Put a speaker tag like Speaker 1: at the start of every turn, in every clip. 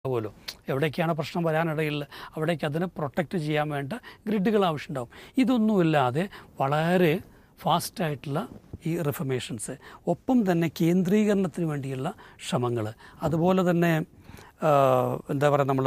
Speaker 1: ഉണ്ടാവുമല്ലോ എവിടേക്കാണ് പ്രശ്നം വരാനിടയില്ല അവിടേക്ക് അതിനെ പ്രൊട്ടക്റ്റ് ചെയ്യാൻ വേണ്ട ഗ്രിഡുകൾ ആവശ്യമുണ്ടാവും ഇതൊന്നുമില്ലാതെ വളരെ ഫാസ്റ്റായിട്ടുള്ള ഈ റിഫർമേഷൻസ് ഒപ്പം തന്നെ കേന്ദ്രീകരണത്തിന് വേണ്ടിയുള്ള ശ്രമങ്ങൾ അതുപോലെ തന്നെ ആ, എന്താ പറയുക നമ്മൾ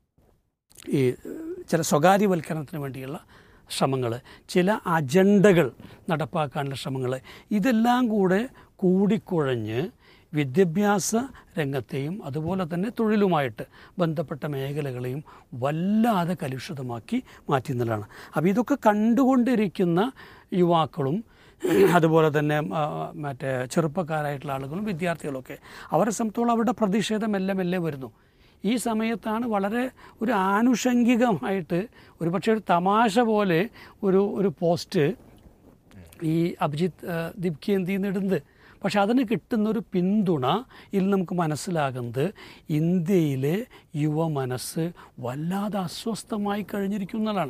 Speaker 1: ഈ ചില സ്വകാര്യവൽക്കരണത്തിന് വേണ്ടിയുള്ള ശ്രമങ്ങൾ ചില അജണ്ടകൾ നടപ്പാക്കാനുള്ള ശ്രമങ്ങൾ ഇതെല്ലാം കൂടെ കൂടിക്കുഴഞ്ഞ് വിദ്യാഭ്യാസ രംഗത്തെയും അതുപോലെ തന്നെ തൊഴിലുമായിട്ട് ബന്ധപ്പെട്ട മേഖലകളെയും വല്ലാതെ കലുഷിതമാക്കി മാറ്റുന്നതാണ് അപ്പോൾ ഇതൊക്കെ കണ്ടുകൊണ്ടിരിക്കുന്ന യുവാക്കളും അതുപോലെ തന്നെ ആ, മറ്റേ ചെറുപ്പക്കാരായിട്ടുള്ള ആളുകളും വിദ്യാർത്ഥികളൊക്കെ അവരെ സംബന്ധിച്ചോളം അവരുടെ പ്രതിഷേധം മെല്ലെ മെല്ലെ വരുന്നു ഈ സമയത്താണ് വളരെ ഒരു ആനുഷംഗികമായിട്ട് ഒരു പക്ഷേ ഒരു തമാശ പോലെ ഒരു ഒരു പോസ്റ്റ് ഈ അഭിജിത്ത് ആ, ദിപ്കേന്തി ഇടുന്നത് പക്ഷെ അതിന് കിട്ടുന്നൊരു പിന്തുണ ഇതിൽ നമുക്ക് മനസ്സിലാകുന്നത് ഇന്ത്യയിലെ യുവ മനസ്സ് വല്ലാതെ അസ്വസ്ഥമായി കഴിഞ്ഞിരിക്കുന്നതാണ്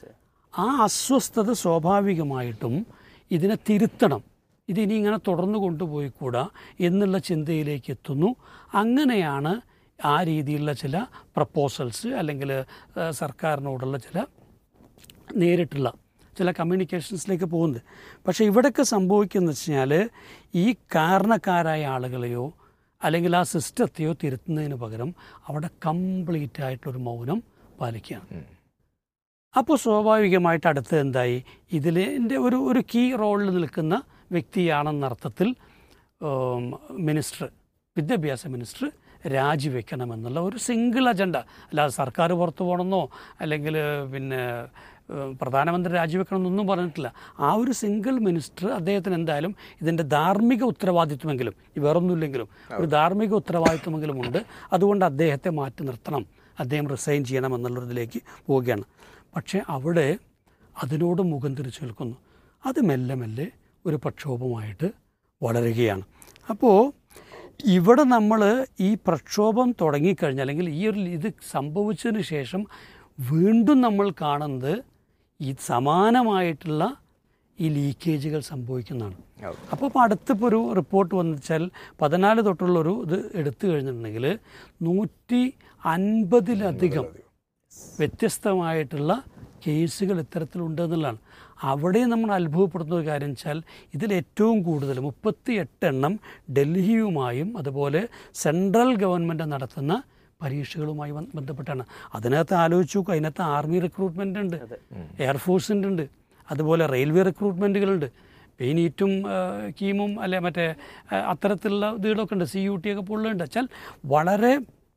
Speaker 1: ആ അസ്വസ്ഥത സ്വാഭാവികമായിട്ടും ഇതിനെ തിരുത്തണം ഇതിനി ഇങ്ങനെ തുടർന്നു കൊണ്ടുപോയിക്കൂടാ എന്നുള്ള ചിന്തയിലേക്ക് എത്തുന്നു അങ്ങനെയാണ് ആ രീതിയിലുള്ള ചില പ്രപ്പോസൽസ് അല്ലെങ്കിൽ ആ, സർക്കാരിനോടുള്ള ചില നേരിട്ടുള്ള ചില കമ്മ്യൂണിക്കേഷൻസിലേക്ക് പോകുന്നത് പക്ഷേ ഇവിടെയൊക്കെ സംഭവിക്കുന്നത് വെച്ച് കഴിഞ്ഞാൽ ഈ കാരണക്കാരായ ആളുകളെയോ അല്ലെങ്കിൽ ആ സിസ്റ്റത്തെയോ തിരുത്തുന്നതിന് പകരം അവിടെ കംപ്ലീറ്റ് ആയിട്ടൊരു മൗനം പാലിക്കുകയാണ് അപ്പോൾ സ്വാഭാവികമായിട്ട് അടുത്ത് എന്തായി ഇതിൻ്റെ ഒരു ഒരു കീ റോളിൽ നിൽക്കുന്ന വ്യക്തിയാണെന്നർത്ഥത്തിൽ ഉം, മിനിസ്റ്റർ വിദ്യാഭ്യാസ മിനിസ്റ്റർ രാജിവെക്കണമെന്നുള്ള ഒരു സിംഗിൾ അജണ്ട അല്ലാതെ സർക്കാർ പുറത്തു പോകണമെന്നോ അല്ലെങ്കിൽ പിന്നെ ഉം, പ്രധാനമന്ത്രി രാജിവെക്കണമെന്നൊന്നും പറഞ്ഞിട്ടില്ല ആ ഒരു സിംഗിൾ മിനിസ്റ്റർ അദ്ദേഹത്തിന് എന്തായാലും ഇതിൻ്റെ ധാർമ്മിക ഉത്തരവാദിത്വമെങ്കിലും ഈ വേറൊന്നുമില്ലെങ്കിലും ഒരു ധാർമ്മിക ഉത്തരവാദിത്വമെങ്കിലും ഉണ്ട് അതുകൊണ്ട് അദ്ദേഹത്തെ മാറ്റി നിർത്തണം അദ്ദേഹം റിസൈൻ ചെയ്യണം എന്നുള്ളതിലേക്ക് പോവുകയാണ് പക്ഷേ അവിടെ അതിനോട് മുഖം തിരിച്ചു നിൽക്കുന്നു അത് മെല്ലെ മെല്ലെ ഒരു പ്രക്ഷോഭമായിട്ട് വളരുകയാണ് അപ്പോൾ ഇവിടെ നമ്മൾ ഈ പ്രക്ഷോഭം തുടങ്ങിക്കഴിഞ്ഞാൽ അല്ലെങ്കിൽ ഈ ഒരു ഇത് സംഭവിച്ചതിന് ശേഷം വീണ്ടും നമ്മൾ കാണുന്നത് ഈ സമാനമായിട്ടുള്ള ഈ ലീക്കേജുകൾ സംഭവിക്കുന്നതാണ് അപ്പോൾ ഇപ്പോൾ അടുത്തിപ്പോൾ ഒരു റിപ്പോർട്ട് വന്നു വെച്ചാൽ പതിനാല് തൊട്ടുള്ള ഒരു ഇത് എടുത്തു കഴിഞ്ഞിട്ടുണ്ടെങ്കിൽ നൂറ്റി അൻപതിലധികം വ്യത്യസ്തമായിട്ടുള്ള കേസുകൾ ഇത്തരത്തിലുണ്ട് എന്നുള്ളതാണ് അവിടെ നമ്മൾ അത്ഭുതപ്പെടുന്ന ഒരു കാര്യം വെച്ചാൽ ഇതിൽ ഏറ്റവും കൂടുതൽ മുപ്പത്തി എട്ടെണ്ണം ഡൽഹിയുമായും അതുപോലെ സെൻട്രൽ ഗവൺമെൻറ് നടത്തുന്ന പരീക്ഷകളുമായി ബന്ധ- ബന്ധപ്പെട്ടാണ് അതിനകത്ത് ആലോചിച്ച് നോക്കൂ അതിനകത്ത് ആർമി റിക്രൂട്ട്മെൻ്റ് ഉണ്ട് എയർഫോഴ്സിൻ്റെ ഉണ്ട് അതുപോലെ റെയിൽവേ റിക്രൂട്ട്മെൻറ്റുകളുണ്ട് ഈ നീറ്റും ആ, കീമും അല്ലെ മറ്റേ ആ, അത്തരത്തിലുള്ള ഇതുകളൊക്കെ ഉണ്ട് സി യു ടി ഒക്കെ പുള്ളുണ്ട് വെച്ചാൽ വളരെ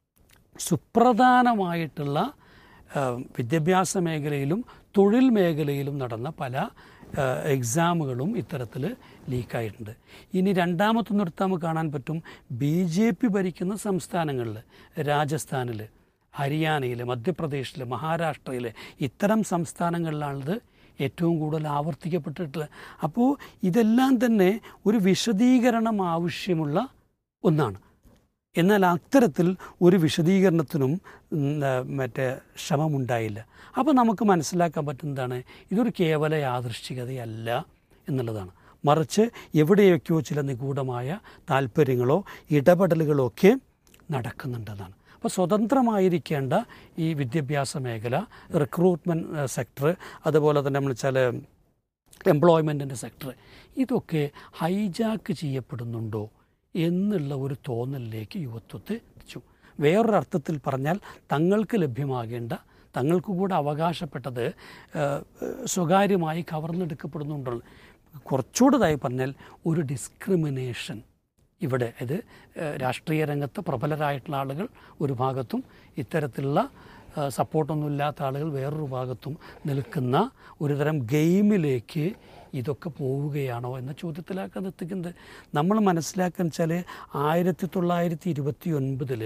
Speaker 1: സുപ്രധാനമായിട്ടുള്ള ആ, വിദ്യാഭ്യാസ മേഖലയിലും തൊഴിൽ മേഖലയിലും നടന്ന പല ആ, എക്സാമുകളും ഇത്തരത്തിൽ ലീക്കായിട്ടുണ്ട് ഇനി രണ്ടാമത്തെ നിർത്താൻ നമുക്ക് കാണാൻ പറ്റും ബി ജെ പി ഭരിക്കുന്ന സംസ്ഥാനങ്ങളിൽ രാജസ്ഥാനിൽ ഹരിയാനയിൽ മധ്യപ്രദേശിൽ മഹാരാഷ്ട്രയിൽ ഇത്തരം സംസ്ഥാനങ്ങളിലാണിത് ഏറ്റവും കൂടുതൽ ആവർത്തിക്കപ്പെട്ടിട്ടുള്ളത് അപ്പോൾ ഇതെല്ലാം തന്നെ ഒരു വിശദീകരണം ആവശ്യമുള്ള ഒന്നാണ് എന്നാൽ അത്തരത്തിൽ ഒരു വിശദീകരണത്തിനും ഉം, ആ, മറ്റേ ശ്രമമുണ്ടായില്ല അപ്പോൾ നമുക്ക് മനസ്സിലാക്കാൻ പറ്റുന്നതാണ് ഇതൊരു കേവല യാദൃശ്ചികതയല്ല എന്നുള്ളതാണ് മറിച്ച് എവിടെയൊക്കെയോ ചില നിഗൂഢമായ താല്പര്യങ്ങളോ ഇടപെടലുകളോ ഒക്കെ നടക്കുന്നുണ്ടെന്നാണ് അപ്പോൾ സ്വതന്ത്രമായിരിക്കേണ്ട ഈ വിദ്യാഭ്യാസ മേഖല റിക്രൂട്ട്മെൻറ്റ് സെക്ടർ അതുപോലെ തന്നെ നമ്മൾ വെച്ചാൽ എംപ്ലോയ്മെൻറ്റിൻ്റെ സെക്ടർ ഇതൊക്കെ ഹൈജാക്ക് ചെയ്യപ്പെടുന്നുണ്ടോ എന്നുള്ള ഒരു തോന്നലിലേക്ക് യുവത്വത്തെ എത്തിച്ചു വേറൊരർത്ഥത്തിൽ പറഞ്ഞാൽ തങ്ങൾക്ക് ലഭ്യമാകേണ്ട തങ്ങൾക്ക് കൂടെ അവകാശപ്പെട്ടത് ആ, സ്വകാര്യമായി കവർന്നെടുക്കപ്പെടുന്നുണ്ടോ കുറച്ചുകൂടെ ഇതായി പറഞ്ഞാൽ ഒരു ഡിസ്ക്രിമിനേഷൻ ഇവിടെ ഇത് ഏഹ്, രാഷ്ട്രീയ രംഗത്ത് പ്രബലരായിട്ടുള്ള ആളുകൾ ഒരു ഭാഗത്തും ഇത്തരത്തിലുള്ള ഏഹ്, സപ്പോർട്ടൊന്നും ഇല്ലാത്ത ആളുകൾ വേറൊരു ഭാഗത്തും നിൽക്കുന്ന ഒരുതരം ഗെയിമിലേക്ക് ഇതൊക്കെ പോവുകയാണോ എന്ന ചോദ്യത്തിലേക്ക് അത് എത്തിക്കുന്നത് നമ്മൾ മനസ്സിലാക്കുക വെച്ചാൽ ആയിരത്തി തൊള്ളായിരത്തി ഇരുപത്തി ഒൻപതിൽ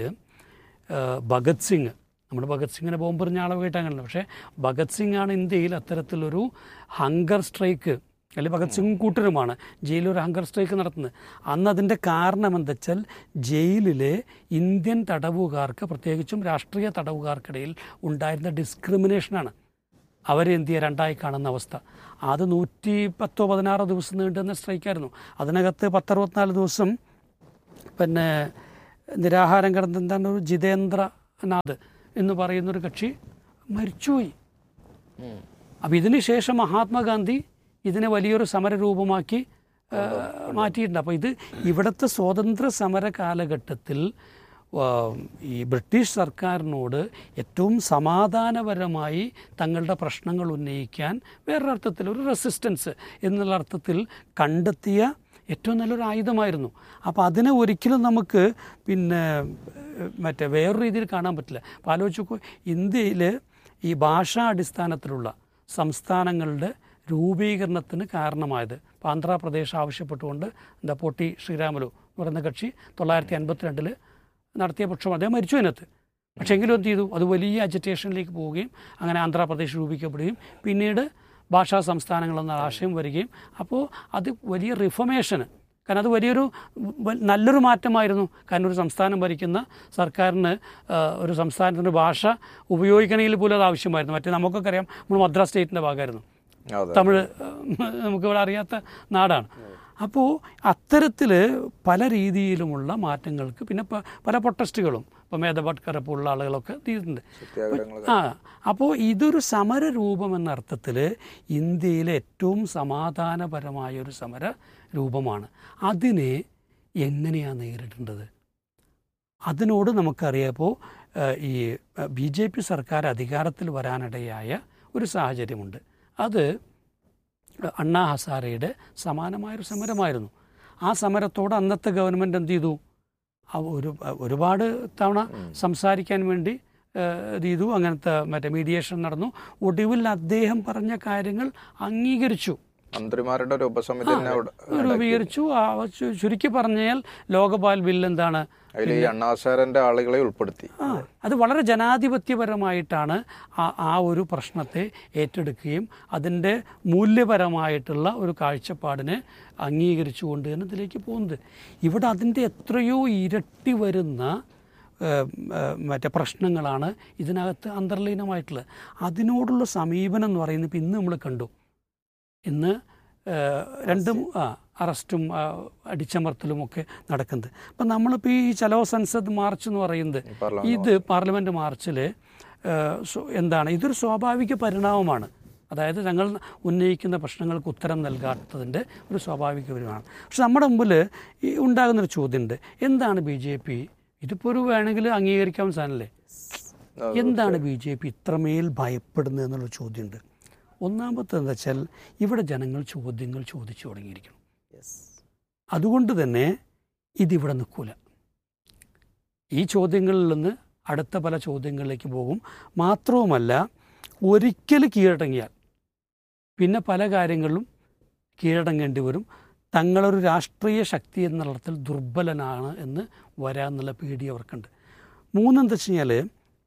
Speaker 1: ഭഗത് സിംഗ് നമ്മുടെ ഭഗത് സിംഗിനെ ബോംബെറിഞ്ഞ ആളെ കേട്ടാണല്ലോ പക്ഷേ ഭഗത് സിംഗ് ആണ് ഇന്ത്യയിൽ അത്തരത്തിലൊരു ഹങ്കർ സ്ട്രൈക്ക് അല്ലെങ്കിൽ ഭഗത് സിംഗും കൂട്ടരുമാണ് ജയിലിൽ ഒരു ഹങ്കർ സ്ട്രൈക്ക് നടത്തുന്നത് അന്ന് അതിൻ്റെ കാരണം എന്താ വെച്ചാൽ ജയിലിലെ ഇന്ത്യൻ തടവുകാർക്ക് പ്രത്യേകിച്ചും രാഷ്ട്രീയ തടവുകാർക്കിടയിൽ ഉണ്ടായിരുന്ന ഡിസ്ക്രിമിനേഷനാണ് അവരെ എന്ത് ചെയ്യുക രണ്ടായി കാണുന്ന അവസ്ഥ അത് നൂറ്റി പത്തോ പതിനാറോ ദിവസം നീണ്ടുന്ന സ്ട്രൈക്കായിരുന്നു അതിനകത്ത് പത്തറുപത്തിനാല് ദിവസം പിന്നെ നിരാഹാരം കിടന്ന എന്താണ് ഒരു ജിതേന്ദ്ര നാഥ് എന്ന് പറയുന്നൊരു കക്ഷി മരിച്ചുപോയി അപ്പം ഇതിന് ശേഷം മഹാത്മാഗാന്ധി ഇതിനെ വലിയൊരു സമരരൂപമാക്കി ആ, മാറ്റിയിട്ടുണ്ട് അപ്പോൾ ഇത് ഇവിടുത്തെ സ്വാതന്ത്ര്യ സമര കാലഘട്ടത്തിൽ ആ, ഈ ബ്രിട്ടീഷ് സർക്കാരിനോട് ഏറ്റവും സമാധാനപരമായി തങ്ങളുടെ പ്രശ്നങ്ങൾ ഉന്നയിക്കാൻ വേറൊരർത്ഥത്തിൽ ഒരു റെസിസ്റ്റൻസ് എന്നുള്ള അർത്ഥത്തിൽ കണ്ടെത്തിയ ഏറ്റവും നല്ലൊരു ആയുധമായിരുന്നു അപ്പോൾ അതിനെ ഒരിക്കലും നമുക്ക് പിന്നെ ഏഹ്, മറ്റേ വേറൊരു രീതിയിൽ കാണാൻ പറ്റില്ല അപ്പോൾ ആലോചിച്ച് നോക്കൂ ഇന്ത്യയിൽ ഈ ഭാഷാ അടിസ്ഥാനത്തിലുള്ള സംസ്ഥാനങ്ങളുടെ രൂപീകരണത്തിന് കാരണമായത് ഇപ്പോൾ ആന്ധ്രാപ്രദേശ് ആവശ്യപ്പെട്ടുകൊണ്ട് എന്താ പൊട്ടി ശ്രീരാമലു എന്ന് പറയുന്ന കക്ഷി തൊള്ളായിരത്തി അൻപത്തിരണ്ടിൽ നടത്തിയ പക്ഷം അദ്ദേഹം മരിച്ചു അതിനകത്ത് പക്ഷേ എങ്കിലും എന്ത് ചെയ്തു അത് വലിയ അജിറ്റേഷനിലേക്ക് പോവുകയും അങ്ങനെ ആന്ധ്രാപ്രദേശ് രൂപീക്കപ്പെടുകയും പിന്നീട് ഭാഷാ സംസ്ഥാനങ്ങൾ എന്ന ആശയം വരികയും അപ്പോൾ അത് വലിയ റിഫർമേഷന് കാരണം അത് വലിയൊരു വ- നല്ലൊരു മാറ്റമായിരുന്നു കാരണം ഒരു സംസ്ഥാനം ഭരിക്കുന്ന സർക്കാരിന് ആ, ഒരു സംസ്ഥാനത്തിൻ്റെ ഭാഷ ഉപയോഗിക്കണമെങ്കിൽ പോലും അത് ആവശ്യമായിരുന്നു മറ്റേ നമുക്കൊക്കെ അറിയാം നമ്മൾ മദ്രാസ് സ്റ്റേറ്റിൻ്റെ ഭാഗമായിരുന്നു
Speaker 2: അതെ
Speaker 1: തമിഴ് നമുക്കിവിടെ അറിയാത്ത നാടാണ് അപ്പോൾ അത്തരത്തിൽ പല രീതിയിലുമുള്ള മാറ്റങ്ങൾക്ക് പിന്നെ പ- പല പ്രൊട്ടസ്റ്റുകളും ഇപ്പോൾ മേധഭട്കറെ പോലുള്ള ആളുകളൊക്കെ ചെയ്തിട്ടുണ്ട്
Speaker 2: സത്യാഗ്രഹങ്ങൾ
Speaker 1: ആ അപ്പോൾ ഇതൊരു സമര രൂപം എന്ന അർത്ഥത്തിൽ ഇന്ത്യയിലെ ഏറ്റവും സമാധാനപരമായ ഒരു സമര രൂപമാണ് അതിനെ എങ്ങനെയാണ് നേരിടേണ്ടത് അതിനോട് നമുക്കറിയാം ഇപ്പോൾ ഈ ബി ജെ പി സർക്കാർ അധികാരത്തിൽ വരാനിടയായ ഒരു സാഹചര്യമുണ്ട് അത് അണ്ണാ ഹസാരയുടെ സമാനമായൊരു സമരമായിരുന്നു ആ സമരത്തോട് അന്നത്തെ ഗവൺമെൻറ് എന്ത് ചെയ്തു ആ ഒരു ഒരുപാട് തവണ സംസാരിക്കാൻ വേണ്ടി ഏഹ്, ഇത് ചെയ്തു അങ്ങനത്തെ മറ്റേ മീഡിയേഷൻ നടന്നു ഒടുവിൽ അദ്ദേഹം പറഞ്ഞ കാര്യങ്ങൾ അംഗീകരിച്ചു
Speaker 2: മന്ത്രിമാരുടെ ഒരു ഉപസമിതി തന്നെ അവിടെ
Speaker 1: രൂപീകരിച്ചു ആ ചു- ചുരുക്കി പറഞ്ഞാൽ ലോകപാൽ ബിൽ എന്താണ്
Speaker 2: അതിൽ ഈ അണ്ണാസാരന്റെ ആളുകളെ ഉൾപ്പെടുത്തി
Speaker 1: ആ അത് വളരെ ജനാധിപത്യപരമായിട്ടാണ് ആ ആ ഒരു പ്രശ്നത്തെ ഏറ്റെടുക്കുകയും അതിൻ്റെ മൂല്യപരമായിട്ടുള്ള ഒരു കാഴ്ചപ്പാടിനെ അംഗീകരിച്ചുകൊണ്ട് തന്നെ ഇതിലേക്ക് പോകുന്നത് ഇവിടെ അതിൻ്റെ എത്രയോ ഇരട്ടി വരുന്ന ഏഹ്, ഏഹ്, മറ്റേ പ്രശ്നങ്ങളാണ് ഇതിനകത്ത് അന്തർലീനമായിട്ടുള്ളത് അതിനോടുള്ള സമീപനം എന്ന് പറയുന്നത് ഇപ്പം ഇന്ന് നമ്മൾ കണ്ടു ഇന്ന് ഏഹ്, രണ്ടും ആ അറസ്റ്റും ആ, അടിച്ചമർത്തലും ഒക്കെ നടക്കുന്നത് അപ്പം നമ്മളിപ്പോൾ ഈ ചലോ സൻസദ് മാർച്ച് എന്ന് പറയുന്നത്
Speaker 2: പാർലമെന്റ്
Speaker 1: ഇത് പാർലമെൻറ്റ് മാർച്ചിൽ എന്താണ് ഇതൊരു സ്വാഭാവിക പരിണാമമാണ് അതായത് ഞങ്ങൾ ഉന്നയിക്കുന്ന പ്രശ്നങ്ങൾക്ക് ഉത്തരം നൽകാത്തതിൻ്റെ ഒരു സ്വാഭാവിക പരിണാമമാണ് പക്ഷെ നമ്മുടെ മുമ്പിൽ ഈ ഉണ്ടാകുന്നൊരു ചോദ്യമുണ്ട് എന്താണ് ബി ജെ പി ഇതിപ്പോൾ ഒരു വേണമെങ്കിൽ അംഗീകരിക്കാവുന്ന സാധനമല്ലേ എന്താണ് ബി ജെ പി ഇത്രമേൽ ഭയപ്പെടുന്നത് എന്നുള്ള ചോദ്യമുണ്ട് ഒന്നാമത്തെ എന്താ വെച്ചാൽ ഇവിടെ ജനങ്ങൾ ചോദ്യങ്ങൾ ചോദിച്ചു തുടങ്ങിയിരിക്കണം അതുകൊണ്ട് തന്നെ ഇതിവിടെ നിൽക്കൂല ഈ ചോദ്യങ്ങളിൽ നിന്ന് അടുത്ത പല ചോദ്യങ്ങളിലേക്ക് പോകും മാത്രവുമല്ല ഒരിക്കൽ കീഴടങ്ങിയാൽ പിന്നെ പല കാര്യങ്ങളിലും കീഴടങ്ങേണ്ടി വരും തങ്ങളൊരു രാഷ്ട്രീയ ശക്തി എന്ന അർത്ഥത്തിൽ ദുർബലനാണ് എന്ന് വരാമെന്നുള്ള പേടി അവർക്കുണ്ട് മൂന്നെന്താ വെച്ച് കഴിഞ്ഞാൽ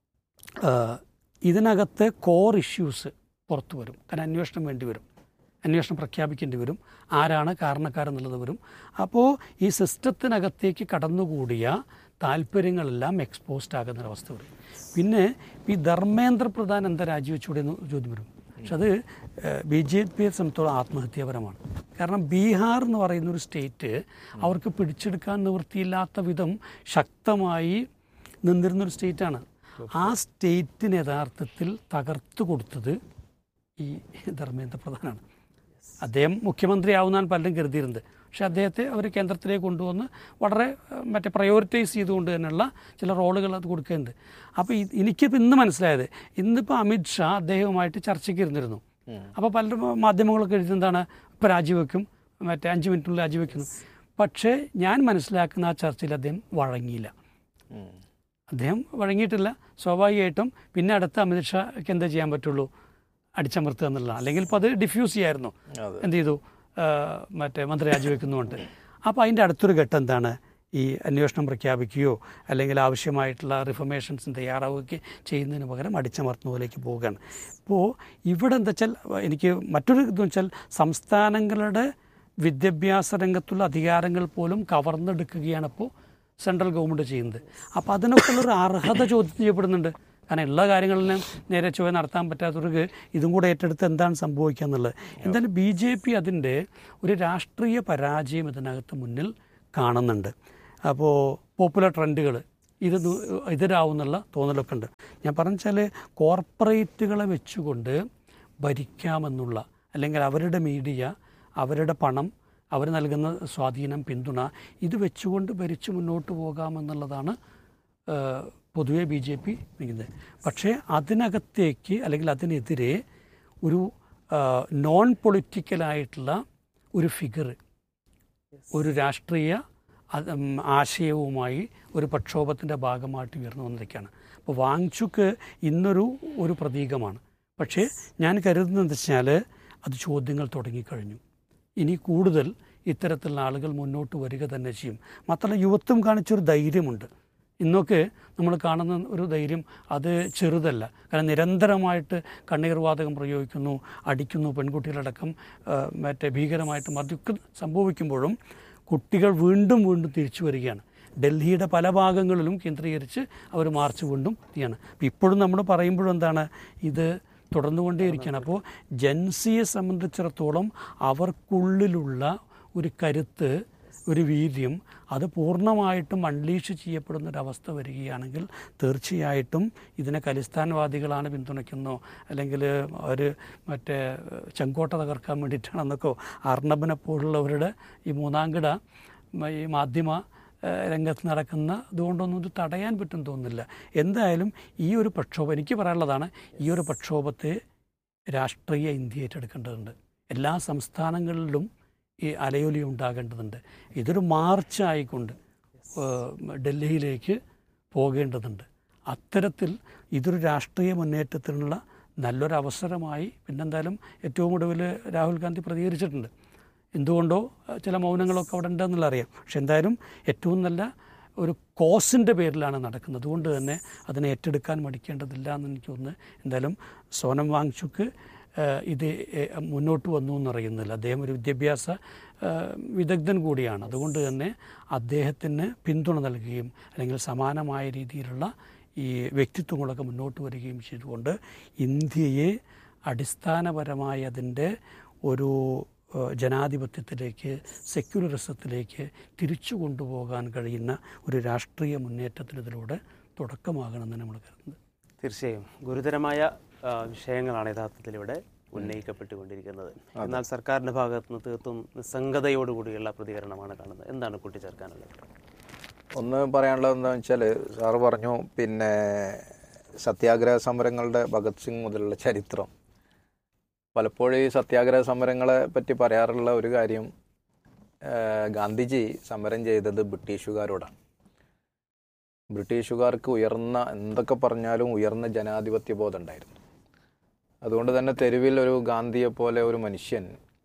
Speaker 1: ഇതിനകത്ത് കോർ ഇഷ്യൂസ് പുറത്തു വരും കാരണം അന്വേഷണം വേണ്ടി വരും അന്വേഷണം പ്രഖ്യാപിക്കേണ്ടി വരും ആരാണ് കാരണക്കാരെന്നുള്ളത് വരും അപ്പോൾ ഈ സിസ്റ്റത്തിനകത്തേക്ക് കടന്നുകൂടിയ താല്പര്യങ്ങളെല്ലാം എക്സ്പോസ്ഡ് ആകുന്ന ഒരവസ്ഥ വരും പിന്നെ ഈ ധർമ്മേന്ദ്ര പ്രധാൻ എന്താ രാജിവെച്ചൂടെ എന്ന് ചോദ്യം വരും പക്ഷെ അത് ബി ജെ പിയെ സംബന്ധിച്ചോളം ആത്മഹത്യാപരമാണ് കാരണം ബീഹാർ എന്ന് പറയുന്ന ഒരു സ്റ്റേറ്റ് അവർക്ക് പിടിച്ചെടുക്കാൻ നിവൃത്തിയില്ലാത്ത വിധം ശക്തമായി നിന്നിരുന്നൊരു സ്റ്റേറ്റാണ് ആ സ്റ്റേറ്റിന് യഥാർത്ഥത്തിൽ തകർത്തു കൊടുത്തത് ഈ ധർമ്മേന്ദ്ര പ്രധാനാണ് അദ്ദേഹം മുഖ്യമന്ത്രിയാവുന്നാണ് പലരും കരുതിയിരുന്നത് പക്ഷെ അദ്ദേഹത്തെ അവർ കേന്ദ്രത്തിലേക്ക് കൊണ്ടുവന്ന് വളരെ ഏഹ്, മറ്റേ പ്രയോറിറ്റൈസ് ചെയ്തുകൊണ്ട് തന്നെയുള്ള ചില റോളുകൾ അത് കൊടുക്കുന്നുണ്ട് അപ്പോൾ ഇത് എനിക്കിപ്പോൾ ഇന്ന് മനസ്സിലായത് ഇന്നിപ്പോൾ അമിത് ഷാ അദ്ദേഹവുമായിട്ട് ചർച്ചയ്ക്ക് ഇരുന്നിരുന്നു അപ്പോൾ പലരും മാധ്യമങ്ങളൊക്കെ എഴുതുന്നതാണ് ഇപ്പോൾ രാജിവെക്കും മറ്റേ അഞ്ച് മിനിറ്റിനുള്ളിൽ രാജിവെക്കുന്നു പക്ഷേ ഞാൻ മനസ്സിലാക്കുന്ന ആ ചർച്ചയിൽ അദ്ദേഹം വഴങ്ങിയില്ല അദ്ദേഹം വഴങ്ങിയിട്ടില്ല സ്വാഭാവികമായിട്ടും പിന്നെ അടുത്ത അമിത് ഷാക്ക് എന്താ ചെയ്യാൻ പറ്റുള്ളൂ അടിച്ചമർത്തുക എന്നുള്ളതാണ് അല്ലെങ്കിൽ ഇപ്പോൾ അത് ഡിഫ്യൂസ് ചെയ്യായിരുന്നു
Speaker 2: അതെ.
Speaker 1: എന്ത് ചെയ്തു ആ, മറ്റേ മന്ത്രി രാജിവെക്കുന്നുമുണ്ട് അപ്പോൾ അതിൻ്റെ അടുത്തൊരു ഘട്ടം എന്താണ് ഈ അന്വേഷണം പ്രഖ്യാപിക്കുകയോ അല്ലെങ്കിൽ ആവശ്യമായിട്ടുള്ള റിഫർമേഷൻസ് തയ്യാറാവുകയോ ചെയ്യുന്നതിന് പകരം അടിച്ചമർത്തുന്നതിലേക്ക് പോവുകയാണ് ഇപ്പോൾ ഇവിടെ എന്താ വെച്ചാൽ എനിക്ക് മറ്റൊരു ഇതെന്ന് വെച്ചാൽ സംസ്ഥാനങ്ങളുടെ വിദ്യാഭ്യാസ രംഗത്തുള്ള അധികാരങ്ങൾ പോലും കവർന്നെടുക്കുകയാണ് ഇപ്പോൾ സെൻട്രൽ ഗവൺമെൻറ് ചെയ്യുന്നത് അപ്പോൾ അതിനൊക്കെ ഉള്ളൊരു അർഹത ചോദ്യം ചെയ്യപ്പെടുന്നുണ്ട് കാരണം എല്ലാ കാര്യങ്ങളിലും നേരെ ചൊവ്വ നടത്താൻ പറ്റാത്തവർക്ക് ഇതും കൂടെ ഏറ്റെടുത്ത് എന്താണ് സംഭവിക്കുക എന്നുള്ളത് എന്തായാലും ബി ജെ പി അതിൻ്റെ ഒരു രാഷ്ട്രീയ പരാജയം ഇതിനകത്ത് മുന്നിൽ കാണുന്നുണ്ട് അപ്പോൾ പോപ്പുലർ ട്രെൻഡുകൾ ഇത് തു- എതിരാവുന്നുള്ള തോന്നലൊക്കെ ഉണ്ട് ഞാൻ പറഞ്ഞാൽ കോർപ്പറേറ്റുകളെ വെച്ചുകൊണ്ട് ഭരിക്കാമെന്നുള്ള അല്ലെങ്കിൽ അവരുടെ മീഡിയ അവരുടെ പണം അവർ നൽകുന്ന സ്വാധീനം പിന്തുണ ഇത് വെച്ചുകൊണ്ട് ഭരിച്ചു മുന്നോട്ട് പോകാമെന്നുള്ളതാണ് ഏഹ്, പൊതുവെ ബി ജെ പി നിൽക്കുന്നത് പക്ഷേ അതിനകത്തേക്ക് അല്ലെങ്കിൽ അതിനെതിരെ ഒരു നോൺ പൊളിറ്റിക്കലായിട്ടുള്ള ഒരു ഫിഗർ ഒരു രാഷ്ട്രീയ അത്, ഉം, ആശയവുമായി ഒരു പ്രക്ഷോഭത്തിൻ്റെ ഭാഗമായിട്ട് ഉയർന്നു വന്നിരിക്കുകയാണ് അപ്പോൾ വാങ്ചുക്ക് ഇന്നൊരു ഒരു പ്രതീകമാണ് പക്ഷേ ഞാൻ കരുതുന്നത് എന്താ വെച്ചാൽ അത് ചോദ്യങ്ങൾ തുടങ്ങിക്കഴിഞ്ഞു ഇനി കൂടുതൽ ഇത്തരത്തിലുള്ള ആളുകൾ മുന്നോട്ട് വരിക തന്നെ ചെയ്യും മാത്രമല്ല യുവത്വം കാണിച്ചൊരു ധൈര്യമുണ്ട് ഇന്നൊക്കെ നമ്മൾ കാണുന്ന ഒരു ധൈര്യം അത് ചെറുതല്ല കാരണം നിരന്തരമായിട്ട് കണ്ണീർ വാതകം പ്രയോഗിക്കുന്നു അടിക്കുന്നു പെൺകുട്ടികളടക്കം ആ, മറ്റേ ഭീകരമായിട്ട് മർദ്ദിക്ക സംഭവിക്കുമ്പോഴും കുട്ടികൾ വീണ്ടും വീണ്ടും തിരിച്ചു വരികയാണ് ഡൽഹിയുടെ പല ഭാഗങ്ങളിലും കേന്ദ്രീകരിച്ച് അവർ മാർച്ച് വീണ്ടും ചെയ്യാണ് അപ്പോൾ ഇപ്പോഴും നമ്മൾ പറയുമ്പോഴും എന്താണ് ഇത് തുടർന്നുകൊണ്ടേയിരിക്കുകയാണ് അപ്പോൾ ജൻസിയെ സംബന്ധിച്ചിടത്തോളം അവർക്കുള്ളിലുള്ള ഒരു കരുത്ത് ഒരു വീര്യം അത് പൂർണ്ണമായിട്ടും അൺലീഷ് ചെയ്യപ്പെടുന്ന ഒരവസ്ഥ വരികയാണെങ്കിൽ തീർച്ചയായിട്ടും ഇതിനെ ഖലിസ്ഥാൻവാദികളാണ് പിന്തുണയ്ക്കുന്നോ അല്ലെങ്കിൽ അവർ മറ്റേ ചെങ്കോട്ട തകർക്കാൻ വേണ്ടിയിട്ടാണെന്നൊക്കെ അർണബിനെ പോലുള്ളവരുടെ ഈ മൂന്നാംകിട മ- ഈ മാധ്യമ ഏഹ്, രംഗത്ത് നടക്കുന്ന ഇതുകൊണ്ടൊന്നും ഇത് തടയാൻ പറ്റും തോന്നുന്നില്ല എന്തായാലും ഈ ഒരു പ്രക്ഷോഭം എനിക്ക് പറയാനുള്ളതാണ് ഈ ഒരു പ്രക്ഷോഭത്തെ രാഷ്ട്രീയ ഇന്ത്യ ഏറ്റെടുക്കേണ്ടതുണ്ട് എല്ലാ സംസ്ഥാനങ്ങളിലും ഈ അലയൊലി ഉണ്ടാകേണ്ടതുണ്ട് ഇതൊരു മാർച്ചായിക്കൊണ്ട് ഏഹ്, ഡൽഹിയിലേക്ക് പോകേണ്ടതുണ്ട് അത്തരത്തിൽ ഇതൊരു രാഷ്ട്രീയ മുന്നേറ്റത്തിനുള്ള നല്ലൊരു അവസരമായി പിന്നെന്തായാലും ഏറ്റവും ഒടുവിൽ രാഹുൽ ഗാന്ധി പ്രതികരിച്ചിട്ടുണ്ട് എന്തുകൊണ്ടോ അഹ് ചില മൗനങ്ങളൊക്കെ അവിടെ ഉണ്ടെന്നുള്ള അറിയാം പക്ഷെ എന്തായാലും ഏറ്റവും നല്ല ഒരു കോസിൻ്റെ പേരിലാണ് നടക്കുന്നത് അതുകൊണ്ട് തന്നെ അതിനെ ഏറ്റെടുക്കാൻ മടിക്കേണ്ടതില്ല എന്ന് എനിക്ക് തോന്നുന്നു എന്തായാലും സോനം വാങ്ചുക്ക് ഏഹ്, ഇത് ഏഹ്, മുന്നോട്ട് വന്നു എന്നറിയുന്നില്ല അദ്ദേഹം ഒരു വിദ്യാഭ്യാസ ഏഹ്, വിദഗ്ധൻ കൂടിയാണ് അതുകൊണ്ട് തന്നെ അദ്ദേഹത്തിന് പിന്തുണ നൽകുകയും അല്ലെങ്കിൽ സമാനമായ രീതിയിലുള്ള ഈ വ്യക്തിത്വങ്ങളൊക്കെ മുന്നോട്ട് വരികയും ചെയ്തുകൊണ്ട് ഇന്ത്യയെ അടിസ്ഥാനപരമായി അതിൻ്റെ ഒരു ഏഹ്, ജനാധിപത്യത്തിലേക്ക് സെക്യുലറിസത്തിലേക്ക് തിരിച്ചു കൊണ്ടുപോകാൻ കഴിയുന്ന ഒരു രാഷ്ട്രീയ മുന്നേറ്റത്തിന് ഇതിലൂടെ തുടക്കമാകണമെന്ന് നമ്മൾ കരുതുന്നത്
Speaker 3: തീർച്ചയായും ഗുരുതരമായ ആ, വിഷയങ്ങളാണ് യഥാർത്ഥത്തിൽ ഇവിടെ ഉന്നയിക്കപ്പെട്ടുകൊണ്ടിരിക്കുന്നത് എന്നാൽ സർക്കാരിന്റെ ഭാഗത്ത് നിന്ന് തീർത്തും നിസ്സംഗതയോടുകൂടിയുള്ള പ്രതികരണമാണ് കാണുന്നത് എന്താണ് കൂട്ടിച്ചേർക്കാനുള്ളത്
Speaker 2: ഒന്ന് പറയാനുള്ളത് എന്താണെന്ന് വെച്ചാൽ സാറ് പറഞ്ഞു പിന്നെ സത്യാഗ്രഹ സമരങ്ങളുടെ ഭഗത് സിംഗ് മുതലുള്ള ചരിത്രം പലപ്പോഴും ഈ സത്യാഗ്രഹ സമരങ്ങളെ പറ്റി പറയാറുള്ള ഒരു കാര്യം ഏഹ്, ഗാന്ധിജി സമരം ചെയ്തത് ബ്രിട്ടീഷുകാരോടാണ് ബ്രിട്ടീഷുകാർക്ക് ഉയർന്ന എന്തൊക്കെ പറഞ്ഞാലും ഉയർന്ന ജനാധിപത്യ ബോധം ഉണ്ടായിരുന്നു അതുകൊണ്ട് തന്നെ തെരുവിൽ ഒരു ഗാന്ധിയെ പോലെ ഒരു മനുഷ്യൻ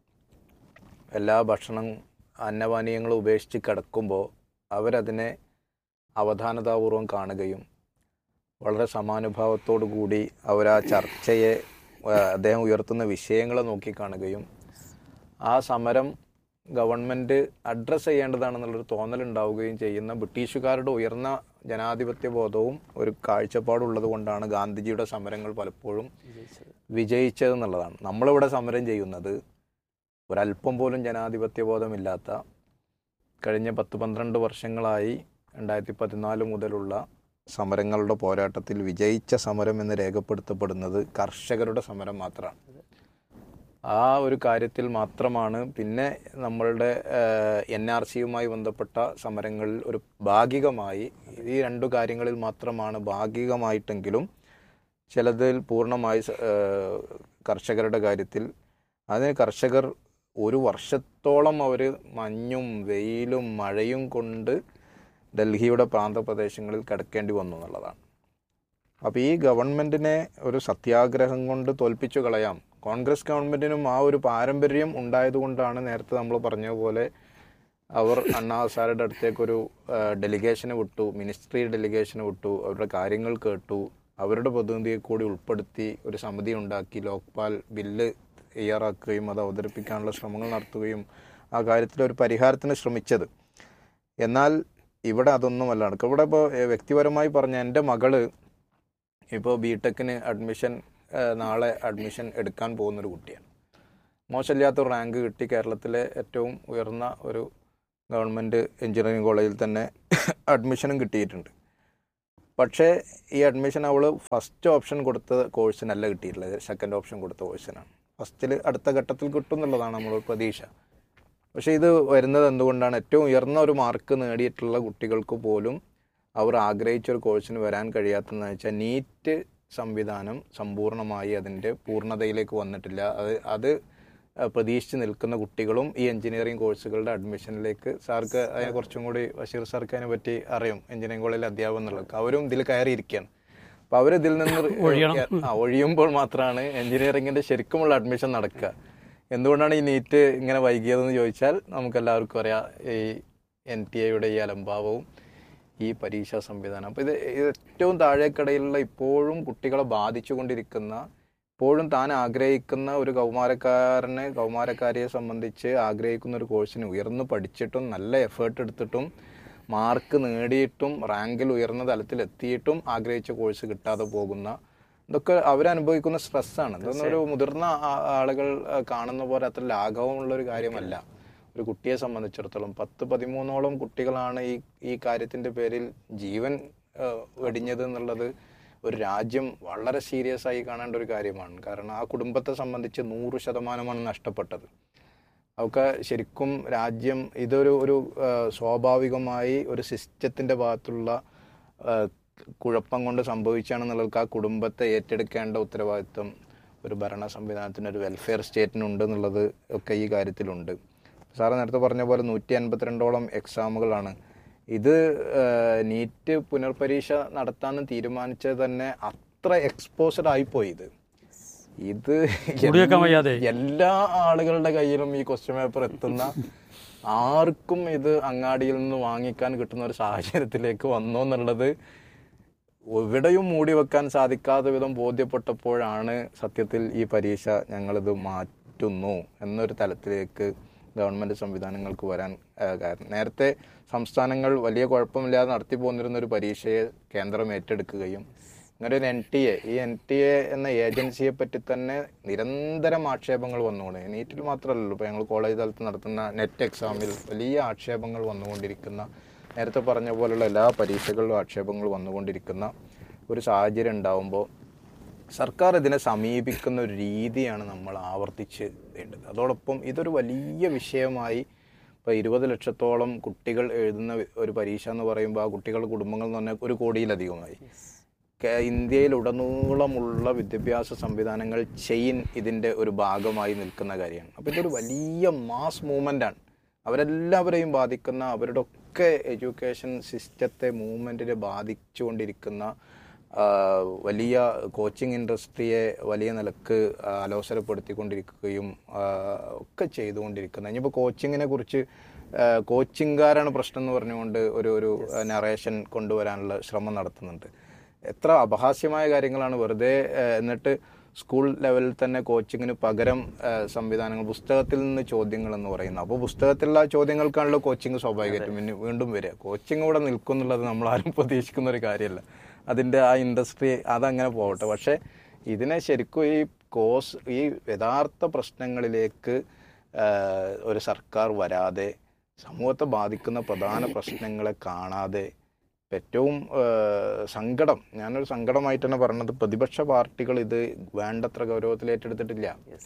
Speaker 2: എല്ലാ ഭക്ഷണം അന്നപാനീയങ്ങളും ഉപേക്ഷിച്ച് കിടക്കുമ്പോൾ അവരതിനെ അവധാനതാപൂർവം കാണുകയും വളരെ സമാനുഭാവത്തോടു കൂടി അവർ ആ ചർച്ചയെ ആ, അദ്ദേഹം ഉയർത്തുന്ന വിഷയങ്ങളെ നോക്കിക്കാണുകയും ആ സമരം ഗവൺമെൻറ് അഡ്രസ്സ് ചെയ്യേണ്ടതാണെന്നുള്ളൊരു തോന്നലുണ്ടാവുകയും ചെയ്യുന്ന ബ്രിട്ടീഷുകാരുടെ ഉയർന്ന ജനാധിപത്യ ബോധവും ഒരു കാഴ്ചപ്പാടുള്ളത് കൊണ്ടാണ് ഗാന്ധിജിയുടെ സമരങ്ങൾ പലപ്പോഴും വിജയിച്ചതെന്നുള്ളതാണ് നമ്മളിവിടെ സമരം ചെയ്യുന്നത് ഒരല്പം പോലും ജനാധിപത്യ ബോധമില്ലാത്ത കഴിഞ്ഞ പത്ത് പന്ത്രണ്ട് വർഷങ്ങളായി രണ്ടായിരത്തി പതിനാല് മുതലുള്ള സമരങ്ങളുടെ പോരാട്ടത്തിൽ വിജയിച്ച സമരം എന്ന് രേഖപ്പെടുത്തപ്പെടുന്നത് കർഷകരുടെ സമരം മാത്രമാണ് ആ ഒരു കാര്യത്തിൽ മാത്രമാണ് പിന്നെ നമ്മളുടെ എൻ ആർ സിയുമായി ബന്ധപ്പെട്ട സമരങ്ങളിൽ ഒരു ഭാഗികമായി ഈ രണ്ടു കാര്യങ്ങളിൽ മാത്രമാണ് ഭാഗികമായിട്ടെങ്കിലും ചിലതിൽ പൂർണ്ണമായി സ- ഏഹ് കർഷകരുടെ കാര്യത്തിൽ അതിന് കർഷകർ ഒരു വർഷത്തോളം അവർ മഞ്ഞും വെയിലും മഴയും കൊണ്ട് ഡൽഹിയുടെ പ്രാന്തപ്രദേശങ്ങളിൽ കിടക്കേണ്ടി വന്നു എന്നുള്ളതാണ് അപ്പോൾ ഈ ഗവൺമെൻറ്റിനെ ഒരു സത്യാഗ്രഹം കൊണ്ട് തോൽപ്പിച്ചു കളയാം കോൺഗ്രസ് ഗവൺമെൻറ്റിനും ആ ഒരു പാരമ്പര്യം ഉണ്ടായതുകൊണ്ടാണ് നേരത്തെ നമ്മൾ പറഞ്ഞ പോലെ അവർ അണ്ണാ ഹസാരുടെ അടുത്തേക്കൊരു ഡെലിഗേഷന് വിട്ടു മിനിസ്ട്രി ഡെലിഗേഷന് വിട്ടു അവരുടെ കാര്യങ്ങൾ കേട്ടു അവരുടെ പ്രതിനിധിയെ കൂടി ഉൾപ്പെടുത്തി ഒരു സമിതി ഉണ്ടാക്കി ലോക്പാൽ ബില്ല് തയ്യാറാക്കുകയും അത് അവതരിപ്പിക്കാനുള്ള ശ്രമങ്ങൾ നടത്തുകയും ആ കാര്യത്തിൽ ഒരു പരിഹാരത്തിന് ശ്രമിച്ചത് എന്നാൽ ഇവിടെ അതൊന്നുമല്ല നടക്കുക ഇവിടെ ഇപ്പോൾ വ്യക്തിപരമായി പറഞ്ഞ എൻ്റെ മകള് ഇപ്പോൾ ബി ടെക്കിന് അഡ്മിഷൻ ഏഹ്, നാളെ അഡ്മിഷൻ എടുക്കാൻ പോകുന്നൊരു കുട്ടിയാണ് മോശമില്ലാത്ത ഒരു റാങ്ക് കിട്ടി കേരളത്തിലെ ഏറ്റവും ഉയർന്ന ഒരു ഗവൺമെൻറ് എഞ്ചിനീയറിംഗ് കോളേജിൽ തന്നെ അഡ്മിഷനും കിട്ടിയിട്ടുണ്ട് പക്ഷേ ഈ അഡ്മിഷൻ അവൾ ഫസ്റ്റ് ഓപ്ഷൻ കൊടുത്ത കോഴ്സിനല്ല കിട്ടിയിട്ടുള്ളത് സെക്കൻഡ് ഓപ്ഷൻ കൊടുത്ത കോഴ്സിനാണ് ഫസ്റ്റിൽ അടുത്ത ഘട്ടത്തിൽ കിട്ടും എന്നുള്ളതാണ് നമ്മൾ പ്രതീക്ഷ പക്ഷേ ഇത് വരുന്നത് എന്തുകൊണ്ടാണ് ഏറ്റവും ഉയർന്ന ഒരു മാർക്ക് നേടിയിട്ടുള്ള കുട്ടികൾക്ക് പോലും അവർ ആഗ്രഹിച്ച ഒരു കോഴ്സിന് വരാൻ കഴിയാത്തതെന്ന് വെച്ചാൽ നീറ്റ് സംവിധാനം സമ്പൂർണ്ണമായി അതിൻ്റെ പൂർണ്ണതയിലേക്ക് വന്നിട്ടില്ല അത് അത് അഹ് പ്രതീക്ഷിച്ച് നിൽക്കുന്ന കുട്ടികളും ഈ എഞ്ചിനീയറിംഗ് കോഴ്സുകളുടെ അഡ്മിഷനിലേക്ക് സാർക്ക് അതിനെ കുറച്ചും കൂടി ബഷീർ സാർക്ക് അതിനെ പറ്റി അറിയും എഞ്ചിനീയറിംഗ് കോളേജിൽ അധ്യാപകം എന്നുള്ളത് അവരും ഇതിൽ കയറിയിരിക്കുകയാണ് അപ്പോൾ അവർ ഇതിൽ നിന്ന് ആ, ഒഴിയുമ്പോൾ മാത്രമാണ് എഞ്ചിനീയറിംഗിൻ്റെ ശരിക്കുമുള്ള അഡ്മിഷൻ നടക്കുക എന്തുകൊണ്ടാണ് ഈ നീറ്റ് ഇങ്ങനെ വൈകിയതെന്ന് ചോദിച്ചാൽ നമുക്ക് എല്ലാവർക്കും അറിയാം ഈ എൻ ടി എയുടെ ഈ അലംഭാവവും ഈ പരീക്ഷാ സംവിധാനം അപ്പോൾ ഇത് ഇത് ഏറ്റവും താഴേക്കടയിലുള്ള ഇപ്പോഴും കുട്ടികളെ ബാധിച്ചുകൊണ്ടിരിക്കുന്ന ഇപ്പോഴും താൻ ആഗ്രഹിക്കുന്ന ഒരു കൗമാരക്കാരനെ കൗമാരക്കാരിയെ സംബന്ധിച്ച് ആഗ്രഹിക്കുന്ന ഒരു കോഴ്സിന് ഉയർന്നു പഠിച്ചിട്ടും നല്ല എഫേർട്ട് എടുത്തിട്ടും മാർക്ക് നേടിയിട്ടും റാങ്കിൽ ഉയർന്ന തലത്തിൽ എത്തിയിട്ടും ആഗ്രഹിച്ച കോഴ്സ് കിട്ടാതെ പോകുന്ന ഇതൊക്കെ അവരനുഭവിക്കുന്ന സ്ട്രെസ്സാണ് ഇതൊന്നും ഒരു മുതിർന്ന ആ- ആളുകൾ ആ, കാണുന്ന പോലെ അത്ര ലാഘവമുള്ള ഒരു കാര്യമല്ല ഒരു കുട്ടിയെ സംബന്ധിച്ചിടത്തോളം പത്ത് പതിമൂന്നോളം കുട്ടികളാണ് ഈ ഈ കാര്യത്തിന്റെ പേരിൽ ജീവൻ ആ, വെടിഞ്ഞത് എന്നുള്ളത് ഒരു രാജ്യം വളരെ സീരിയസ് ആയി കാണേണ്ട ഒരു കാര്യമാണ് കാരണം ആ കുടുംബത്തെ സംബന്ധിച്ച് നൂറ് ശതമാനമാണ് നഷ്ടപ്പെട്ടത് അവർക്ക് ശരിക്കും രാജ്യം ഇതൊരു ഒരു ആ, സ്വാഭാവികമായി ഒരു സിസ്റ്റത്തിൻ്റെ ഭാഗത്തുള്ള ആ, കുഴപ്പം കൊണ്ട് സംഭവിച്ചാണെന്നുള്ളവർക്ക് ആ കുടുംബത്തെ ഏറ്റെടുക്കേണ്ട ഉത്തരവാദിത്വം ഒരു ഭരണ സംവിധാനത്തിന് ഒരു വെൽഫെയർ സ്റ്റേറ്റിനുണ്ട് എന്നുള്ളത് ഒക്കെ ഈ കാര്യത്തിലുണ്ട് സാറ് നേരത്തെ പറഞ്ഞ പോലെ നൂറ്റി അൻപത്തിരണ്ടോളം എക്സാമുകളാണ് ഇത് ആ, നീറ്റ് പുനർപരീക്ഷ നടത്താമെന്ന് തീരുമാനിച്ചത് തന്നെ അത്ര എക്സ്പോസ്ഡ് ആയിപ്പോയി ഇത് ഇത്
Speaker 1: കൂടിവെക്കാൻ വയ്യാതെ.
Speaker 2: എല്ലാ ആളുകളുടെ കയ്യിലും ഈ ക്വസ്റ്റ്യൻ പേപ്പർ എത്തുന്ന ആർക്കും ഇത് അങ്ങാടിയിൽ നിന്ന് വാങ്ങിക്കാൻ കിട്ടുന്ന ഒരു സാഹചര്യത്തിലേക്ക് വന്നു എന്നുള്ളത് എവിടെയും മൂടി വെക്കാൻ സാധിക്കാത്ത വിധം ബോധ്യപ്പെട്ടപ്പോഴാണ് സത്യത്തിൽ ഈ പരീക്ഷ ഞങ്ങളിത് മാറ്റുന്നു എന്നൊരു തലത്തിലേക്ക് ഗവൺമെൻറ് സംവിധാനങ്ങൾക്ക് വരാൻ ആ, കാരണം നേരത്തെ സംസ്ഥാനങ്ങൾ വലിയ കുഴപ്പമില്ലാതെ നടത്തി പോന്നിരുന്ന ഒരു പരീക്ഷയെ കേന്ദ്രം ഏറ്റെടുക്കുകയും ഇങ്ങനെ ഒരു എൻ ടി എ ഈ എൻ ടി എ എന്ന ഏജൻസിയെ പറ്റി തന്നെ നിരന്തരം ആക്ഷേപങ്ങൾ വന്നുകൊണ്ട് നീറ്റിൽ മാത്രമല്ലല്ലോ ഇപ്പോൾ ഞങ്ങൾ കോളേജ് തലത്ത് നടത്തുന്ന നെറ്റ് എക്സാമിൽ വലിയ ആക്ഷേപങ്ങൾ വന്നുകൊണ്ടിരിക്കുന്ന നേരത്തെ പറഞ്ഞ പോലുള്ള എല്ലാ പരീക്ഷകളിലും ആക്ഷേപങ്ങൾ വന്നുകൊണ്ടിരിക്കുന്ന ഒരു സാഹചര്യം ഉണ്ടാവുമ്പോൾ സർക്കാർ ഇതിനെ സമീപിക്കുന്ന ഒരു രീതിയാണ് നമ്മൾ ആവർത്തിച്ച് വേണ്ടത് അതോടൊപ്പം ഇതൊരു വലിയ വിഷയമായി ഇപ്പോൾ ഇരുപത് ലക്ഷത്തോളം കുട്ടികൾ എഴുതുന്ന ഒരു പരീക്ഷ എന്ന് പറയുമ്പോൾ ആ കുട്ടികളുടെ കുടുംബങ്ങൾ എന്ന് പറഞ്ഞാൽ ഒരു കോടിയിലധികമായി കേ- ഇന്ത്യയിലുടനീളമുള്ള വിദ്യാഭ്യാസ സംവിധാനങ്ങൾ ചെയിൻ ഇതിൻ്റെ ഒരു ഭാഗമായി നിൽക്കുന്ന കാര്യമാണ് അപ്പോൾ ഇതൊരു വലിയ മാസ് മൂവ്മെൻ്റാണ് അവരെല്ലാവരെയും ബാധിക്കുന്ന അവരുടെ ഒക്കെ എഡ്യൂക്കേഷൻ സിസ്റ്റത്തെ മൂവ്മെൻറ്റിനെ ബാധിച്ചുകൊണ്ടിരിക്കുന്ന ആ, വലിയ കോച്ചിങ് ഇൻഡസ്ട്രിയെ വലിയ നിലക്ക് ആ, അലോസരപ്പെടുത്തിക്കൊണ്ടിരിക്കുകയും ആ, ഒക്കെ ചെയ്തുകൊണ്ടിരിക്കുന്ന ഇനിയിപ്പോൾ കോച്ചിങ്ങിനെ കുറിച്ച് ആ, കോച്ചിങ്കാരാണ് പ്രശ്നം എന്ന് പറഞ്ഞുകൊണ്ട് ഒരു ഒരു നറേഷൻ കൊണ്ടുവരാനുള്ള ശ്രമം നടത്തുന്നുണ്ട് എത്ര അപഹാസ്യമായ കാര്യങ്ങളാണ് വെറുതെ ആ, എന്നിട്ട് സ്കൂൾ ലെവലിൽ തന്നെ കോച്ചിങ്ങിന് പകരം ആ, സംവിധാനങ്ങൾ പുസ്തകത്തിൽ നിന്ന് ചോദ്യങ്ങൾ എന്ന് പറയുന്നത് അപ്പോൾ പുസ്തകത്തിലുള്ള ചോദ്യങ്ങൾക്കാണല്ലോ കോച്ചിങ് സ്വാഭാവികമായിട്ടും പിന്നെ വീണ്ടും വരിക കോച്ചിങ് ഇവിടെ നിൽക്കും എന്നുള്ളത് നമ്മൾ ആരും പ്രതീക്ഷിക്കുന്ന ഒരു കാര്യമല്ല അതിൻ്റെ ആ ഇൻഡസ്ട്രി അതങ്ങനെ പോകട്ടെ പക്ഷേ ഇതിനെ ശരിക്കും ഈ കോസ് ഈ യഥാർത്ഥ പ്രശ്നങ്ങളിലേക്ക് ആ, ഒരു സർക്കാർ വരാതെ സമൂഹത്തെ ബാധിക്കുന്ന പ്രധാന പ്രശ്നങ്ങളെ കാണാതെ ഇപ്പം ഏറ്റവും ആ, സങ്കടം ഞാനൊരു സങ്കടമായിട്ട് തന്നെ പറഞ്ഞത് പ്രതിപക്ഷ പാർട്ടികൾ ഇത് വേണ്ടത്ര ഗൗരവത്തിൽ ഏറ്റെടുത്തിട്ടില്ല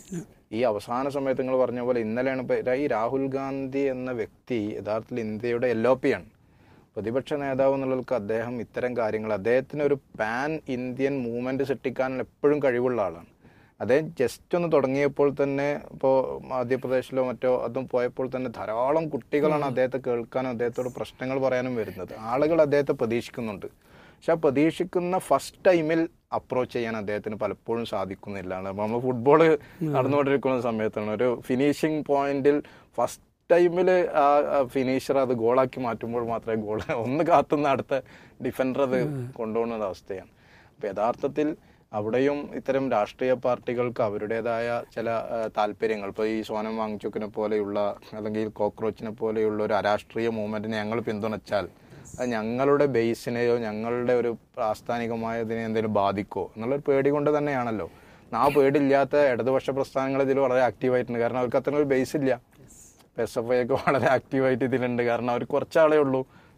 Speaker 2: ഈ അവസാന സമയത്ത് നിങ്ങൾ പറഞ്ഞ പോലെ ഇന്നലെയാണ് ഇപ്പൊ ഈ രാഹുൽ ഗാന്ധി എന്ന വ്യക്തി യഥാർത്ഥത്തിൽ ഇന്ത്യയുടെ എൽ ഒ പി ആണ് പ്രതിപക്ഷ നേതാവ് എന്നുള്ളവർക്ക് അദ്ദേഹം ഇത്തരം കാര്യങ്ങൾ അദ്ദേഹത്തിന് ഒരു പാൻ ഇന്ത്യൻ മൂവ്മെന്റ് സൃഷ്ടിക്കാൻ എപ്പോഴും കഴിവുള്ള ആളാണ് അദ്ദേഹം ജസ്റ്റ് ഒന്ന് തുടങ്ങിയപ്പോൾ തന്നെ ഇപ്പോൾ മധ്യപ്രദേശിലോ മറ്റോ അതും പോയപ്പോൾ തന്നെ ധാരാളം കുട്ടികളാണ് അദ്ദേഹത്തെ കേൾക്കാനും അദ്ദേഹത്തോട് പ്രശ്നങ്ങൾ പറയാനും വരുന്നത് ആളുകൾ അദ്ദേഹത്തെ പ്രതീക്ഷിക്കുന്നുണ്ട് പക്ഷെ ആ പ്രതീക്ഷിക്കുന്ന ഫസ്റ്റ് ടൈമിൽ അപ്രോച്ച് ചെയ്യാൻ അദ്ദേഹത്തിന് പലപ്പോഴും സാധിക്കുന്നില്ല നമ്മൾ ഫുട്ബോൾ നടന്നുകൊണ്ടിരിക്കുന്ന സമയത്താണ് ഒരു ഫിനിഷിംഗ് പോയിന്റിൽ ഫസ്റ്റ് ടൈമിൽ ആ ഫിനിഷർ അത് ഗോളാക്കി മാറ്റുമ്പോൾ മാത്രമേ ഗോൾ ഒന്ന് കാത്തുന്ന അടുത്ത ഡിഫൻഡർ അത് കൊണ്ടുപോകുന്ന ഒരു അവസ്ഥയാണ് അപ്പോൾ യഥാർത്ഥത്തിൽ അവിടെയും ഇത്തരം രാഷ്ട്രീയ പാർട്ടികൾക്ക് അവരുടേതായ ചില ആ, താല്പര്യങ്ങൾ ഇപ്പോൾ ഈ സോനം വാങ്ചുക്കിനെ പോലെയുള്ള അല്ലെങ്കിൽ കോക്രോച്ചിനെ പോലെയുള്ള ഒരു അരാഷ്ട്രീയ മൂവ്മെന്റിനെ ഞങ്ങൾ പിന്തുണച്ചാൽ അത് ഞങ്ങളുടെ ബേസിനെയോ ഞങ്ങളുടെ ഒരു പ്രാസ്ഥാനികമായതിനെ എന്തെങ്കിലും ബാധിക്കോ എന്നുള്ളൊരു പേടി കൊണ്ട് തന്നെയാണല്ലോ ആ പേടിയില്ലാത്ത ഇടതുപക്ഷ പ്രസ്ഥാനങ്ങൾ ഇതിൽ വളരെ ആക്റ്റീവായിട്ടുണ്ട് കാരണം അവർക്ക് അത്ര ഒരു ബേസ് ഇല്ല എസ് എഫ് ഐ ഒക്കെ വളരെ ആക്റ്റീവായിട്ട് ഇതിലുണ്ട് കാരണം അവർ കുറച്ചാളേ ഉള്ളൂ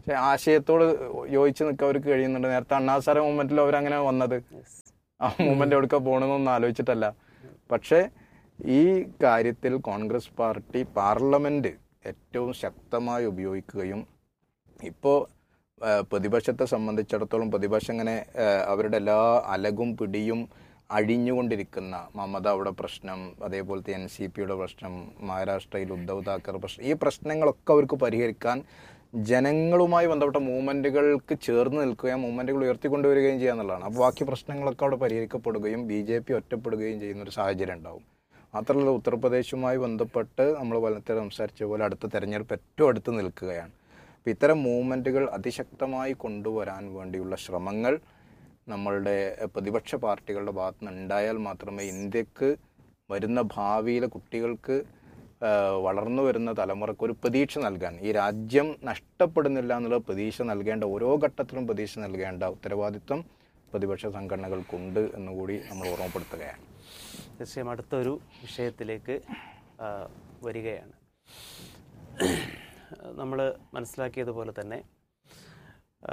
Speaker 2: പക്ഷെ ആശയത്തോട് യോജിച്ച് നിൽക്കാൻ അവർക്ക് കഴിയുന്നുണ്ട് നേരത്തെ അണ്ണാസാര മൂവ്മെന്റിൽ അവരങ്ങനെ വന്നത് ആ മൂവ്മെന്റ് എവിടേക്കാ പോകണമെന്നൊന്നും ആലോചിച്ചിട്ടല്ല പക്ഷേ ഈ കാര്യത്തിൽ കോൺഗ്രസ് പാർട്ടി പാർലമെന്റ് ഏറ്റവും ശക്തമായി ഉപയോഗിക്കുകയും ഇപ്പോൾ പ്രതിപക്ഷത്തെ സംബന്ധിച്ചിടത്തോളം പ്രതിപക്ഷം ഇങ്ങനെ ആ, അവരുടെ എല്ലാ അലകും പിടിയും അഴിഞ്ഞുകൊണ്ടിരിക്കുന്ന മമതയുടെ പ്രശ്നം അതേപോലത്തെ എൻ സി പിയുടെ പ്രശ്നം മഹാരാഷ്ട്രയിൽ ഉദ്ധവ് താക്കറെ പ്രശ്നം ഈ പ്രശ്നങ്ങളൊക്കെ അവർക്ക് പരിഹരിക്കാൻ ജനങ്ങളുമായി ബന്ധപ്പെട്ട മൂവ്മെന്റുകൾക്ക് ചേർന്ന് നിൽക്കുകയും മൂവ്മെന്റുകൾ ഉയർത്തിക്കൊണ്ടുവരികയും ചെയ്യുക എന്നുള്ളതാണ് അപ്പോൾ ബാക്കി പ്രശ്നങ്ങളൊക്കെ അവിടെ പരിഹരിക്കപ്പെടുകയും ബി ജെ പി ഒറ്റപ്പെടുകയും ചെയ്യുന്ന ഒരു സാഹചര്യം ഉണ്ടാവും മാത്രമല്ല ഉത്തർപ്രദേശുമായി ബന്ധപ്പെട്ട് നമ്മൾ വലത്തെ സംസാരിച്ച പോലെ അടുത്ത തെരഞ്ഞെടുപ്പ് ഏറ്റവും അടുത്ത് നിൽക്കുകയാണ് അപ്പോൾ ഇത്തരം മൂവ്മെൻറ്റുകൾ അതിശക്തമായി കൊണ്ടുവരാൻ വേണ്ടിയുള്ള ശ്രമങ്ങൾ നമ്മളുടെ എഹ്, പ്രതിപക്ഷ പാർട്ടികളുടെ ഭാഗത്തു നിന്ന് ഉണ്ടായാൽ മാത്രമേ ഇന്ത്യക്ക് വരുന്ന ഭാവിയിലെ കുട്ടികൾക്ക് ഏഹ്, വളർന്നു വരുന്ന തലമുറക്ക് ഒരു പ്രതീക്ഷ നൽകാൻ ഈ രാജ്യം നഷ്ടപ്പെടുന്നില്ല എന്നുള്ള പ്രതീക്ഷ നൽകേണ്ട ഓരോ ഘട്ടത്തിലും പ്രതീക്ഷ നൽകേണ്ട ഉത്തരവാദിത്വം പ്രതിപക്ഷ സംഘടനകൾക്കുണ്ട് എന്നുകൂടി നമ്മൾ ഓർമ്മപ്പെടുത്തുകയാണ്
Speaker 3: തീർച്ചയായും അടുത്തൊരു വിഷയത്തിലേക്ക് ആ, വരികയാണ് നമ്മൾ മനസ്സിലാക്കിയതുപോലെ തന്നെ ആ,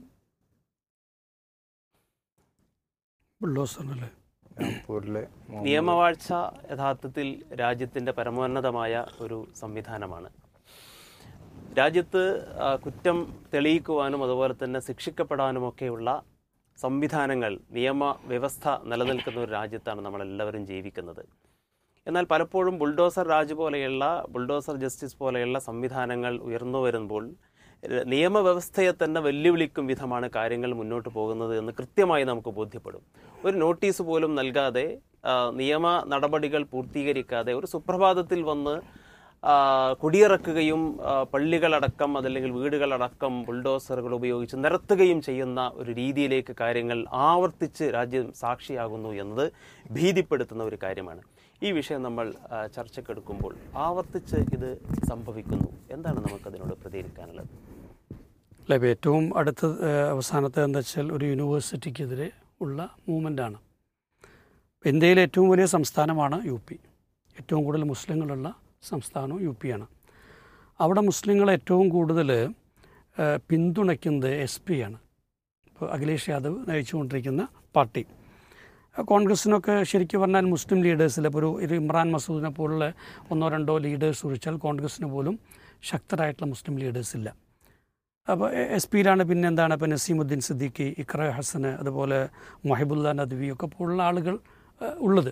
Speaker 1: ബുൾഡോസറിനല്ലേ
Speaker 2: രാംപൂരിലെ മുഹമ്മദ്
Speaker 3: നിയമവാഴ്ച യഥാർത്ഥത്തിൽ രാജ്യത്തിൻ്റെ പരമോന്നതമായ ഒരു സംവിധാനമാണ് രാജ്യത്ത് ആ, കുറ്റം തെളിയിക്കുവാനും അതുപോലെ തന്നെ ശിക്ഷിക്കപ്പെടാനുമൊക്കെയുള്ള സംവിധാനങ്ങൾ നിയമ വ്യവസ്ഥ നിലനിൽക്കുന്ന ഒരു രാജ്യത്താണ് നമ്മളെല്ലാവരും ജീവിക്കുന്നത് എന്നാൽ പലപ്പോഴും ബുൾഡോസർ രാജ് പോലെയുള്ള ബുൾഡോസർ ജസ്റ്റിസ് പോലെയുള്ള സംവിധാനങ്ങൾ ഉയർന്നു വരുമ്പോൾ ര- നിയമവ്യവസ്ഥയെ തന്നെ വെല്ലുവിളിക്കും വിധമാണ് കാര്യങ്ങൾ മുന്നോട്ട് പോകുന്നത് എന്ന് കൃത്യമായി നമുക്ക് ബോധ്യപ്പെടും ഒരു നോട്ടീസ് പോലും നൽകാതെ ആ, നിയമ നടപടികൾ പൂർത്തീകരിക്കാതെ ഒരു സുപ്രഭാതത്തിൽ വന്ന് ആ, കുടിയിറക്കുകയും ആ, പള്ളികളടക്കം അതല്ലെങ്കിൽ വീടുകളടക്കം ബുൾഡോസറുകൾ ഉപയോഗിച്ച് നിരത്തുകയും ചെയ്യുന്ന ഒരു രീതിയിലേക്ക് കാര്യങ്ങൾ ആവർത്തിച്ച് രാജ്യം സാക്ഷിയാകുന്നു എന്നത് ഭീതിപ്പെടുത്തുന്ന ഒരു കാര്യമാണ് ഈ വിഷയം നമ്മൾ ആ, ചർച്ചയ്ക്കെടുക്കുമ്പോൾ ആവർത്തിച്ച് ഇത് സംഭവിക്കുന്നു എന്താണ് നമുക്കതിനോട് പ്രതികരിക്കാനുള്ളത്
Speaker 1: അല്ല ഇപ്പോൾ ഏറ്റവും അടുത്ത ഏഹ്, അവസാനത്തെ എന്താ വെച്ചാൽ ഒരു യൂണിവേഴ്സിറ്റിക്കെതിരെ ഉള്ള മൂവ്മെൻ്റാണ് ഇന്ത്യയിലെ ഏറ്റവും വലിയ സംസ്ഥാനമാണ് യു പി ഏറ്റവും കൂടുതൽ മുസ്ലിങ്ങളുള്ള സംസ്ഥാനവും യു പിയാണ് അവിടെ മുസ്ലിങ്ങളെ ഏറ്റവും കൂടുതൽ ഏഹ്, പിന്തുണയ്ക്കുന്നത് എസ് പി ആണ് ഇപ്പോൾ അഖിലേഷ് യാദവ് നയിച്ചുകൊണ്ടിരിക്കുന്ന പാർട്ടി കോൺഗ്രസിനൊക്കെ ശരിക്കും പറഞ്ഞാൽ മുസ്ലിം ലീഡേഴ്സിൽ ഇപ്പോൾ ഒരു ഒരു ഇമ്രാൻ മസൂദിനെ പോലുള്ള ഒന്നോ രണ്ടോ ലീഡേഴ്സ് ഒഴിച്ചാൽ കോൺഗ്രസ്സിന് പോലും ശക്തരായിട്ടുള്ള മുസ്ലിം ലീഡേഴ്സ് ഇല്ല അപ്പോൾ എസ് പിയിലാണ് പിന്നെ എന്താണ് ഇപ്പോൾ നസീമുദ്ദീൻ സിദ്ദീഖി ഇക്ര ഹസന് അതുപോലെ മൊഹിബുല്ല നദ്വി ഒക്കെ പോലുള്ള ആളുകൾ ഏഹ്, ഉള്ളത്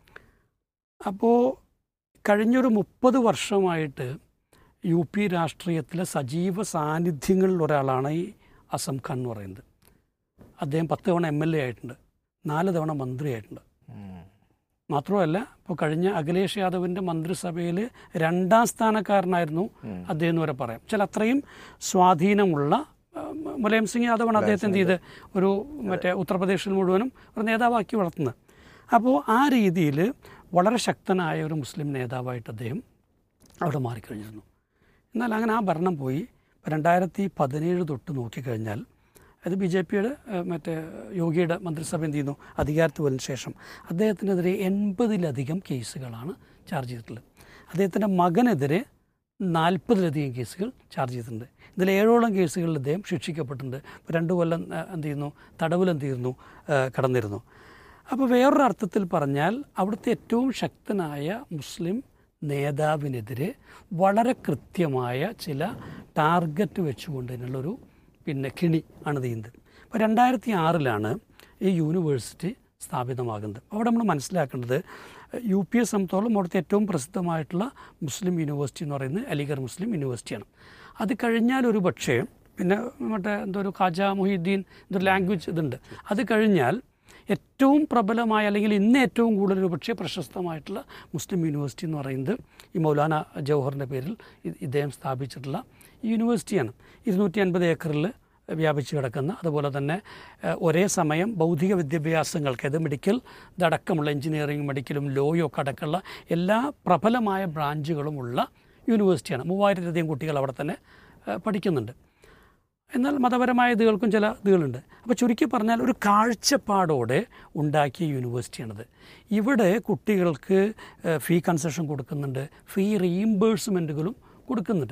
Speaker 1: അപ്പോൾ കഴിഞ്ഞൊരു മുപ്പത് വർഷമായിട്ട് യു പി രാഷ്ട്രീയത്തിലെ സജീവ സാന്നിധ്യങ്ങളിൽ ഒരാളാണ് ഈ അസം ഖാൻ എന്ന് പറയുന്നത് അദ്ദേഹം പത്ത് തവണ എം എൽ എ ആയിട്ടുണ്ട് നാല് തവണ മന്ത്രിയായിട്ടുണ്ട്
Speaker 2: ഉം.
Speaker 1: മാത്രമല്ല ഇപ്പോൾ കഴിഞ്ഞ അഖിലേഷ് യാദവിൻ്റെ മന്ത്രിസഭയിൽ രണ്ടാം സ്ഥാനക്കാരനായിരുന്നു അദ്ദേഹം എന്ന് വരെ പറയാം ചില അത്രയും സ്വാധീനമുള്ള ആ, മുലായം സിംഗ് യാദവാണ് അദ്ദേഹത്തെ എന്ത് ചെയ്ത് ഒരു മറ്റേ ഉത്തർപ്രദേശിൽ മുഴുവനും ഒരു നേതാവാക്കി വളർത്തുന്നത് അപ്പോൾ ആ രീതിയിൽ വളരെ ശക്തനായ ഒരു മുസ്ലിം നേതാവായിട്ട് അദ്ദേഹം അവിടെ മാറിക്കഴിഞ്ഞിരുന്നു എന്നാൽ അങ്ങനെ ആ ഭരണം പോയി ഇപ്പോൾ രണ്ടായിരത്തി പതിനേഴ് തൊട്ട് നോക്കിക്കഴിഞ്ഞാൽ അത് ബി ജെ പിയുടെ മറ്റേ യോഗിയുടെ മന്ത്രിസഭ എന്ത് ചെയ്യുന്നു അധികാരത്തിൽ വന്നതിന് ശേഷം അദ്ദേഹത്തിനെതിരെ എൺപതിലധികം കേസുകളാണ് ചാർജ് ചെയ്തിട്ടുള്ളത് അദ്ദേഹത്തിൻ്റെ മകനെതിരെ നാൽപ്പതിലധികം കേസുകൾ ചാർജ് ചെയ്തിട്ടുണ്ട് ഇതിൽ ഏഴോളം കേസുകളിൽ അദ്ദേഹം ശിക്ഷിക്കപ്പെട്ടിട്ടുണ്ട് ഇപ്പോൾ രണ്ട് കൊല്ലം ആ, എന്ത് ചെയ്യുന്നു തടവിൽ എന്ത് ചെയ്യുന്നു ആ, കടന്നിരുന്നു അപ്പോൾ വേറൊരു അർത്ഥത്തിൽ പറഞ്ഞാൽ അവിടുത്തെ ഏറ്റവും ശക്തനായ മുസ്ലിം നേതാവിനെതിരെ വളരെ കൃത്യമായ ചില ടാർഗറ്റ് വെച്ചുകൊണ്ട് തന്നെയുള്ളൊരു പിന്നെ കിണി ആണ് ചെയ്യുന്നത് അപ്പോൾ രണ്ടായിരത്തി ആറിലാണ് ഈ യൂണിവേഴ്സിറ്റി സ്ഥാപിതമാകുന്നത് അവിടെ നമ്മൾ മനസ്സിലാക്കേണ്ടത് യു പി എ സംബന്ധിച്ചോളം അവിടുത്തെ ഏറ്റവും പ്രസിദ്ധമായിട്ടുള്ള മുസ്ലിം യൂണിവേഴ്സിറ്റി എന്ന് പറയുന്നത് അലിഗർ മുസ്ലിം യൂണിവേഴ്സിറ്റിയാണ് അത് കഴിഞ്ഞാൽ ഒരു പക്ഷേ പിന്നെ മറ്റേ എന്തോ ഒരു ഖാജ മൊഹീദ്ദീൻ എന്തൊരു ലാംഗ്വേജ് ഇതുണ്ട് അത് കഴിഞ്ഞാൽ ഏറ്റവും പ്രബലമായ അല്ലെങ്കിൽ ഇന്ന് ഏറ്റവും കൂടുതൽ ഒരു പക്ഷേ പ്രശസ്തമായിട്ടുള്ള മുസ്ലിം യൂണിവേഴ്സിറ്റി എന്ന് പറയുന്നത് ഈ മൗലാന ജവഹറിൻ്റെ പേരിൽ ഇ- ഇദ്ദേഹം സ്ഥാപിച്ചിട്ടുള്ള ഈ യൂണിവേഴ്സിറ്റിയാണ് ഇരുന്നൂറ്റി അൻപത് ഏക്കറിൽ വ്യാപിച്ചു കിടക്കുന്ന അതുപോലെ തന്നെ ഏഹ്, ഒരേ സമയം ബൗദ്ധിക വിദ്യാഭ്യാസങ്ങൾക്ക് അത് മെഡിക്കൽ ഇതടക്കമുള്ള എഞ്ചിനീയറിംഗ് മെഡിക്കലും ലോയും ഒക്കെ അടക്കമുള്ള എല്ലാ പ്രബലമായ ബ്രാഞ്ചുകളുമുള്ള യൂണിവേഴ്സിറ്റിയാണ് മൂവായിരത്തിലധികം കുട്ടികൾ അവിടെ തന്നെ ഏഹ്, പഠിക്കുന്നുണ്ട് എന്നാൽ മതപരമായ ഇതുകൾക്കും ചില ഇതുകളുണ്ട് അപ്പോൾ ചുരുക്കി പറഞ്ഞാൽ ഒരു കാഴ്ചപ്പാടോടെ ഉണ്ടാക്കിയ യൂണിവേഴ്സിറ്റിയാണിത് ഇവിടെ കുട്ടികൾക്ക് ഏഹ്, ഫീ കൺസെഷൻ കൊടുക്കുന്നുണ്ട് ഫീ റീഇംബേഴ്സ്മെൻറ്റുകളും കൊടുക്കുന്നുണ്ട്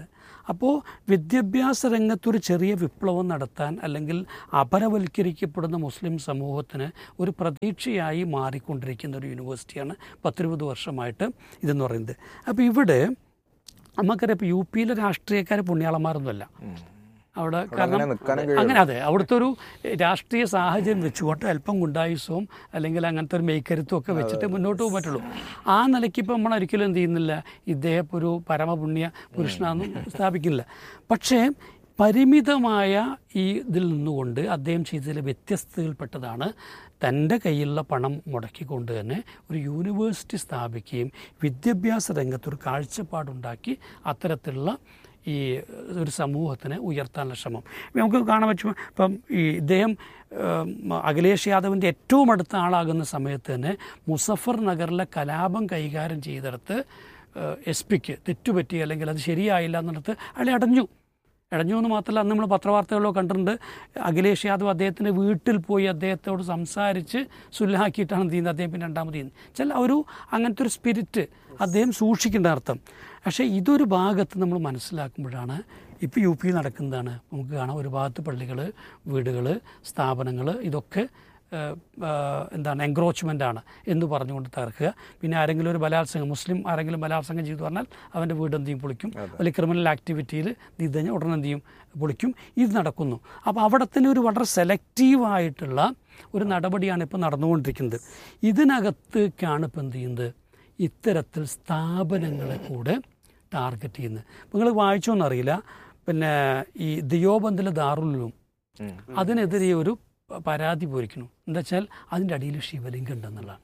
Speaker 1: അപ്പോൾ വിദ്യാഭ്യാസ രംഗത്തൊരു ചെറിയ വിപ്ലവം നടത്താൻ അല്ലെങ്കിൽ അപരവൽക്കരിക്കപ്പെടുന്ന മുസ്ലിം സമൂഹത്തിന് ഒരു പ്രതീക്ഷയായി മാറിക്കൊണ്ടിരിക്കുന്ന ഒരു യൂണിവേഴ്സിറ്റിയാണ് പത്തിരുപത് വർഷമായിട്ട് ഇതെന്ന് പറയുന്നത് അപ്പോൾ ഇവിടെ നമുക്കറിയാം ഇപ്പോൾ യു പിയിലെ രാഷ്ട്രീയക്കാർ പുണ്യാളന്മാരൊന്നുമല്ല അവിടെ കാരണം
Speaker 2: അങ്ങനെ നിൽക്കാനും
Speaker 1: അങ്ങനെ അതെ അവിടുത്തെ ഒരു രാഷ്ട്രീയ സാഹചര്യം വെച്ചുകൊണ്ട് അല്പം ഗുണ്ടായുസവും അല്ലെങ്കിൽ അങ്ങനത്തെ ഒരു മെയ്ക്കരുത്തും ഒക്കെ വെച്ചിട്ട് മുന്നോട്ട് പോകാൻ പറ്റുള്ളൂ ആ നിലയ്ക്ക് ഇപ്പം നമ്മൾ ഒരിക്കലും എന്ത് ചെയ്യുന്നില്ല ഇദ്ദേഹം ഒരു പരമപുണ്യ പുരുഷനാണെന്നും സ്ഥാപിക്കുന്നില്ല പക്ഷേ പരിമിതമായ ഈ ഇതിൽ നിന്നുകൊണ്ട് അദ്ദേഹം ചെയ്തതിൽ വ്യത്യസ്തതയിൽപ്പെട്ടതാണ് തൻ്റെ കയ്യിലുള്ള പണം മുടക്കിക്കൊണ്ട് തന്നെ ഒരു യൂണിവേഴ്സിറ്റി സ്ഥാപിക്കുകയും വിദ്യാഭ്യാസ രംഗത്തൊരു കാഴ്ചപ്പാടുണ്ടാക്കി അത്തരത്തിലുള്ള ഈ ഒരു സമൂഹത്തിനെ ഉയർത്താനുള്ള ശ്രമം ഇപ്പം നമുക്ക് കാണാൻ പറ്റും ഇപ്പം ഈ ഇദ്ദേഹം ഏം, അഖിലേഷ് യാദവിൻ്റെ ഏറ്റവും അടുത്ത ആളാകുന്ന സമയത്ത് തന്നെ മുസഫർ നഗറിലെ കലാപം കൈകാര്യം ചെയ്തെടുത്ത് എസ് പിക്ക് തെറ്റുപറ്റി അല്ലെങ്കിൽ അത് ശരിയായില്ല എന്നിടത്ത് അയാളെ അടഞ്ഞു ഇടഞ്ഞു എന്ന് മാത്രമല്ല അന്ന് നമ്മൾ പത്രവാർത്തകളിലോ കണ്ടിട്ടുണ്ട് അഖിലേഷ് യാദവ് അദ്ദേഹത്തിൻ്റെ വീട്ടിൽ പോയി അദ്ദേഹത്തോട് സംസാരിച്ച് സുല്ലാക്കിയിട്ടാണ് എന്ത് ചെയ്യുന്നത് അദ്ദേഹം പിന്നെ രണ്ടാമത് ചെയ്യുന്നത് ചില ഒരു അങ്ങനത്തെ ഒരു സ്പിരിറ്റ് അദ്ദേഹം സൂക്ഷിക്കേണ്ട അർത്ഥം പക്ഷേ ഇതൊരു ഭാഗത്ത് നമ്മൾ മനസ്സിലാക്കുമ്പോഴാണ് ഇപ്പോൾ യു പി നടക്കുന്നതാണ് നമുക്ക് കാണാം ഒരു ഭാഗത്ത് പള്ളികൾ വീടുകൾ സ്ഥാപനങ്ങൾ ഇതൊക്കെ ഏഹ്, ഏഹ്, എന്താണ് എൻക്രോച്ച്മെൻ്റ് ആണ് എന്ന് പറഞ്ഞുകൊണ്ട് തകർക്കുക പിന്നെ ആരെങ്കിലും ഒരു ബലാത്സംഗം മുസ്ലിം ആരെങ്കിലും ബലാത്സംഗം ചെയ്തു പറഞ്ഞാൽ അവൻ്റെ വീട് എന്ത് ചെയ്യും പൊളിക്കും അല്ലെങ്കിൽ ക്രിമിനൽ ആക്ടിവിറ്റിയിൽ ഇത് കഴിഞ്ഞാൽ ഉടനെ എന്ത് ചെയ്യും പൊളിക്കും ഇത് നടക്കുന്നു അപ്പോൾ അവിടെ തന്നെ ഒരു വളരെ സെലക്റ്റീവായിട്ടുള്ള ഒരു നടപടിയാണ് ഇപ്പോൾ നടന്നുകൊണ്ടിരിക്കുന്നത് ഇതിനകത്തേക്കാണ് ഇപ്പോൾ എന്ത് ചെയ്യുന്നത് ഇത്തരത്തിൽ സ്ഥാപനങ്ങളെ കൂടെ ടാർഗറ്റ് ചെയ്യുന്നത് നിങ്ങൾ വായിച്ചോന്നറിയില്ല പിന്നെ ഈ ദിയോബന്ദിലെ ദാറുലും അതിനെതിരെ ഒരു പരാതി പോയിരിക്കണം എന്താ വെച്ചാൽ അതിൻ്റെ അടിയിൽ ശിവലിംഗം ഉണ്ടെന്നുള്ളതാണ്